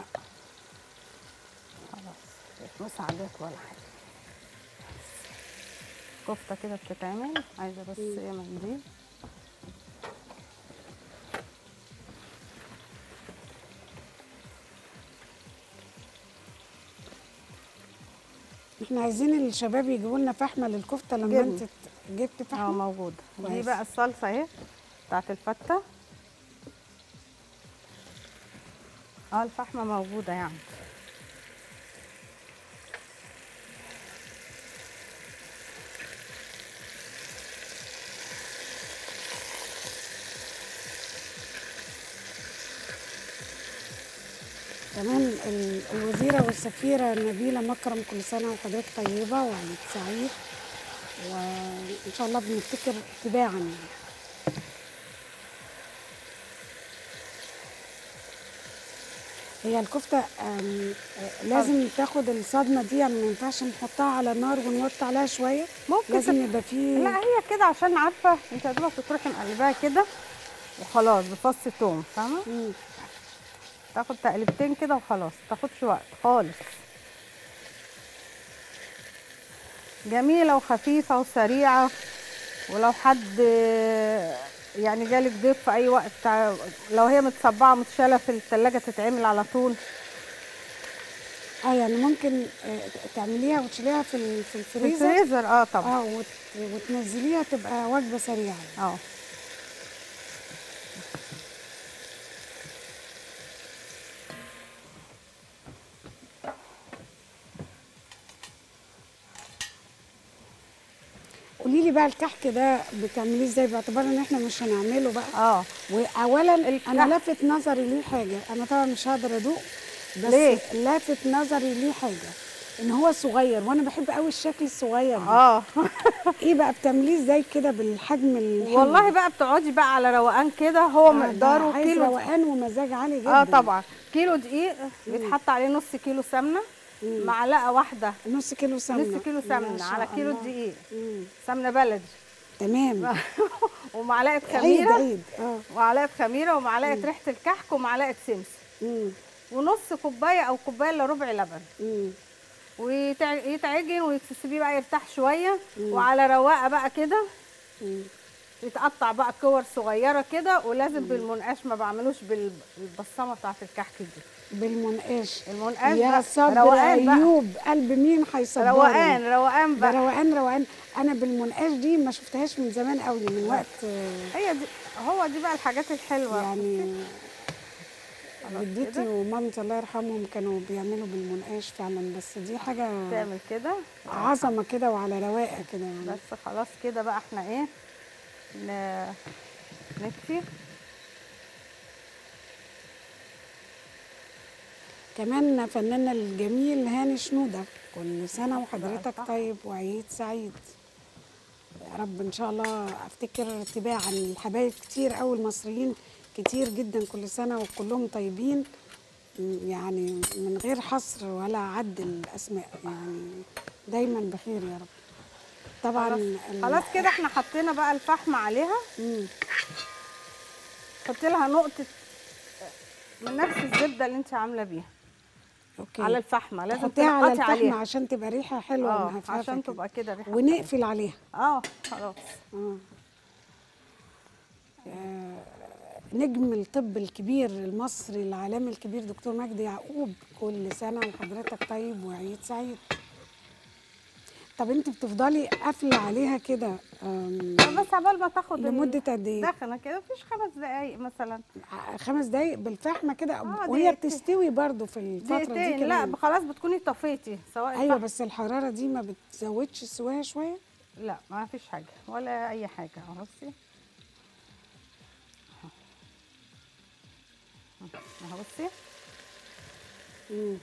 خلاص مش مساعدات ولا حاجه كفته كده بتتعمل عايزه بس ايه منديل احنا عايزين الشباب يجيبوا لنا فحمة للكفتة لما جبن. انت ت- جبت اه فحمة موجوده دي كويس. بقى الصلصه اهي بتاعت الفته اه الفحمه موجوده يعني كمان ال- الوزيرة والسفيرة نبيلة مكرم كل سنة وحضرتك طيبة وعيد سعيد وإن شاء الله بنفتكر تباعا يعني. هي الكفتة آم، آه، لازم تاخد الصدمة دي يعني ما ينفعش نحطها على النار ونوطي عليها شوية ممكن لازم تت- يبقى فيه لا هي كده عشان عارفه انت يا دوبك بتروحي مقلباها كده وخلاص بفص توم فاهمه تاخد تقلبتين كده وخلاص تاخدش وقت خالص جميله وخفيفه وسريعه ولو حد يعني جالك ضيف في اي وقت تع- لو هي متصبعه متشاله في الثلاجه تتعمل على طول اه يعني ممكن آه، تعمليها وتشيليها في ال- في في الفريزر الفريزر اه طبعا اه وت... وتنزليها تبقى وجبة سريعة اه قولي لي بقى الكحك ده بتعمليه ازاي باعتبار ان احنا مش هنعمله بقى اه واولا الكحك. انا لافت نظري ليه حاجه انا طبعا مش هقدر ادوق بس ليه؟ لافت نظري ليه حاجه ان هو صغير وانا بحب قوي الشكل الصغير ده اه ايه بقى بتعمليه ازاي كده بالحجم الحلو والله بقى بتقعدي بقى على روقان كده هو آه، ده مقداره عايز كيلو روقان ومزاج عالي جدا اه طبعا كيلو دقيق بيتحط عليه نص كيلو سمنه معلقه واحده نص كيلو سمنه نص كيلو ما سمنه شاء على كيلو الله. دقيق مم. سمنه بلدي تمام ومعلقه عيد خميره عيد اه ومعلقه خميره ومعلقه ريحه الكحك ومعلقه سمسم مم. ونص كوبايه او كوبايه الا ربع لبن مم. ويتعجن وتسيبيه بقى يرتاح شويه وعلى رواقه بقى كده مم. يتقطع بقى كور صغيره كده ولازم بالمنقاش ما بعملوش بال- بالبصمه بتاعت الكحك دي بالمنقاش المنقاش يا بقى صبر روقان بقى. ايوب قلب مين هيصبرني روقان روقان ده بقى روقان روقان انا بالمنقاش دي ما شفتهاش من زمان قوي من وقت آه، هي دي هو دي بقى الحاجات الحلوه يعني جدتي ومامتي الله يرحمهم كانوا بيعملوا بالمنقاش فعلا بس دي حاجه تعمل كده عظمه كده وعلى رواقه كده يعني بس خلاص كده بقى احنا ايه ن- نكفي كمان فناننا الجميل هاني شنودة كل سنة وحضرتك طيب وعيد سعيد يا رب إن شاء الله أفتكر تباعا الحبايب كتير أوي المصريين كتير جدا كل سنة وكلهم طيبين م- يعني من غير حصر ولا عد الأسماء يعني دايما بخير يا رب طبعا خلاص ال- خلاص كده احنا حطينا بقى الفحم عليها مم. حطي لها نقطه من نفس الزبده اللي انت عامله بيها أوكي. على الفحمه لازم تحطيها على تنقطي الفحم عليها عشان تبقى ريحة حلوة اه ومهفهفة عشان كده. تبقى كده ريحه ونقفل عليها اه خلاص آه. آه، نجم الطب الكبير المصري العالمي الكبير دكتور مجدي يعقوب كل سنة وحضرتك طيب وعيد سعيد طب انت بتفضلي قافلة عليها كده آم، بس عبال ما تاخد لمدة قد ايه؟ دخنه كده مفيش خمس دقايق مثلا ع- خمس دقايق بالفحمة كده آه، وهي دقيقتين. بتستوي برضو في الفترة دي دقيقتين لا كمان خلاص بتكوني طفيتي سواء ايوه الفحم- بس الحرارة دي ما بتزودش سواها شوية؟ لا ما فيش حاجه ولا اي حاجه اهو بصي اهو بصي مم.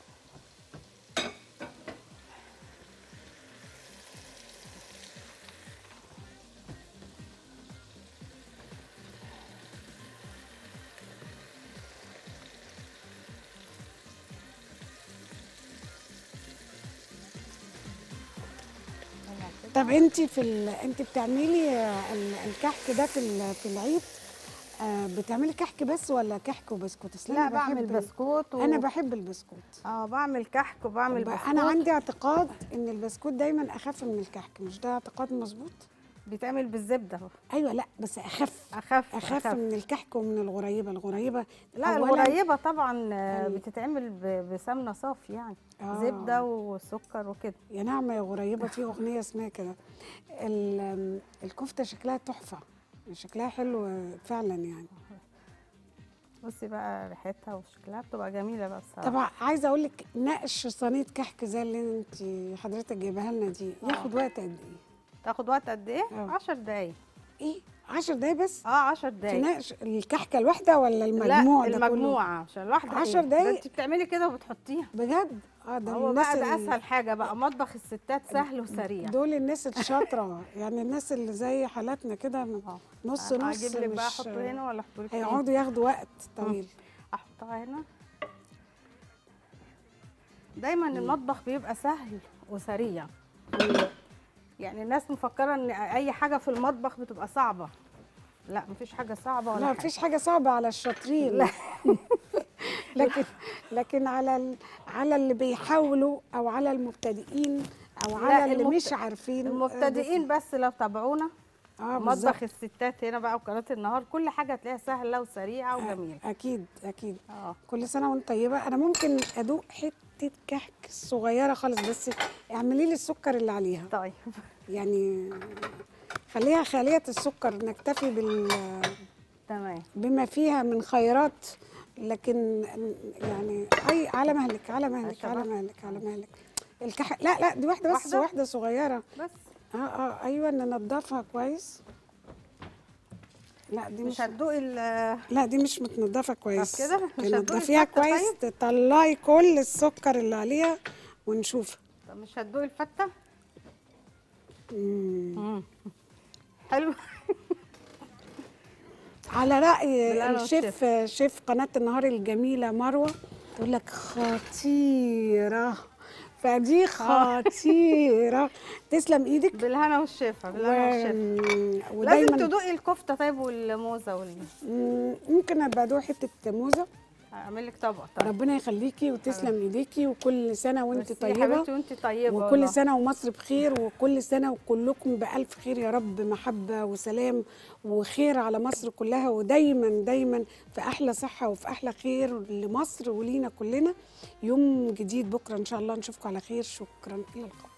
طب انت في ال... انت بتعملي آه، ال- الكحك ده في ال... في العيد آه بتعملي كحك بس ولا كحك وبسكوت أصل لا أنا بعمل بحب ال- بسكوت و... انا بحب البسكوت اه بعمل كحك وبعمل بقى بسكوت انا عندي اعتقاد ان البسكوت دايما اخف من الكحك مش ده اعتقاد مظبوط بيتعمل بالزبده اهو ايوه لا بس اخف اخف اخف من الكحك ومن الغريبه الغريبه لا أولاً- الغريبه طبعا آه، يعني- بتتعمل ب- بسمنه صافي يعني آه. زبده وسكر وكده يا نعمه يا غريبه في اغنيه اسمها كده ال- الكفته شكلها تحفه شكلها حلو فعلا يعني بصي بقى ريحتها وشكلها بتبقى جميله بقى الصراحه طبعا عايزه اقول لك نقش صينيه كحك زي اللي انت حضرتك جايباها لنا دي ياخد وقت قد ايه تاخد وقت قد ايه آه. 10 دقايق ايه 10 دقايق بس اه 10 في دقايق نقش الكحكه الواحده ولا المجموع لا ده كله؟ المجموعه عشان الواحده 10 إيه؟ ده دقايق؟ انت بتعملي كده وبتحطيها بجد اه ده هو الناس بقى ده ال- اسهل حاجه بقى مطبخ الستات سهل وسريع دول الناس الشاطره يعني الناس اللي زي حالاتنا كده نص أنا نص اجيب لك بقى مش- احطه هنا ولا احطه لك فين؟ هيقعدوا ياخدوا وقت طويل احطها هنا دايما المطبخ بيبقى سهل وسريع يعني الناس مفكره ان اي حاجه في المطبخ بتبقى صعبه لا مفيش حاجه صعبه ولا لا حاجه مفيش حاجه صعبه على الشاطرين لا. لكن لكن على ال- على اللي بيحاولوا او على المبتدئين او لا، على اللي المبت- مش عارفين المبتدئين بس لو تابعونا اه بالظبط. مطبخ الستات هنا بقى وقناه النهار كل حاجه تلاقيها سهله وسريعه وجميله اكيد اكيد اه كل سنه وانت طيبه انا ممكن ادوق حته كحك صغيره خالص بس اعملي لي السكر اللي عليها طيب يعني خليها خاليه السكر نكتفي بال تمام بما فيها من خيرات لكن يعني اي على مهلك على مهلك على مهلك على مهلك الكح لا لا دي واحده بس واحدة؟ واحده صغيره بس اه اه ايوه ننضفها كويس لا دي مش مش هتدوقي ال- لا دي مش متنضفه كويس كده؟ مش هتدوقي تنضفيها الفتة كويس تطلعي كل السكر اللي عليها ونشوف طب مش هتدوقي الفته مم. مم. حلو على رأي بالهنا الشيف شيف قناة النهار الجميلة مروة تقول لك خطيرة فدي خطيرة تسلم ايدك بالهنا والشفا بالهنا والشفا و... لازم ودايما تدوقي الكفته طيب والموزه وال مم، ممكن ابقى ادوق حتة موزة هعمل لك طبق طيب ربنا يخليكي وتسلم ايديكي وكل سنة وانت ميرسي يا طيبة حبيبتي وانت طيبه وكل والله. سنة ومصر بخير وكل سنة وكلكم بألف خير يا رب محبة وسلام وخير على مصر كلها ودايما دايما في أحلى صحة وفي أحلى خير لمصر ولينا كلنا يوم جديد بكرة إن شاء الله نشوفكم على خير شكرا إلى اللقاء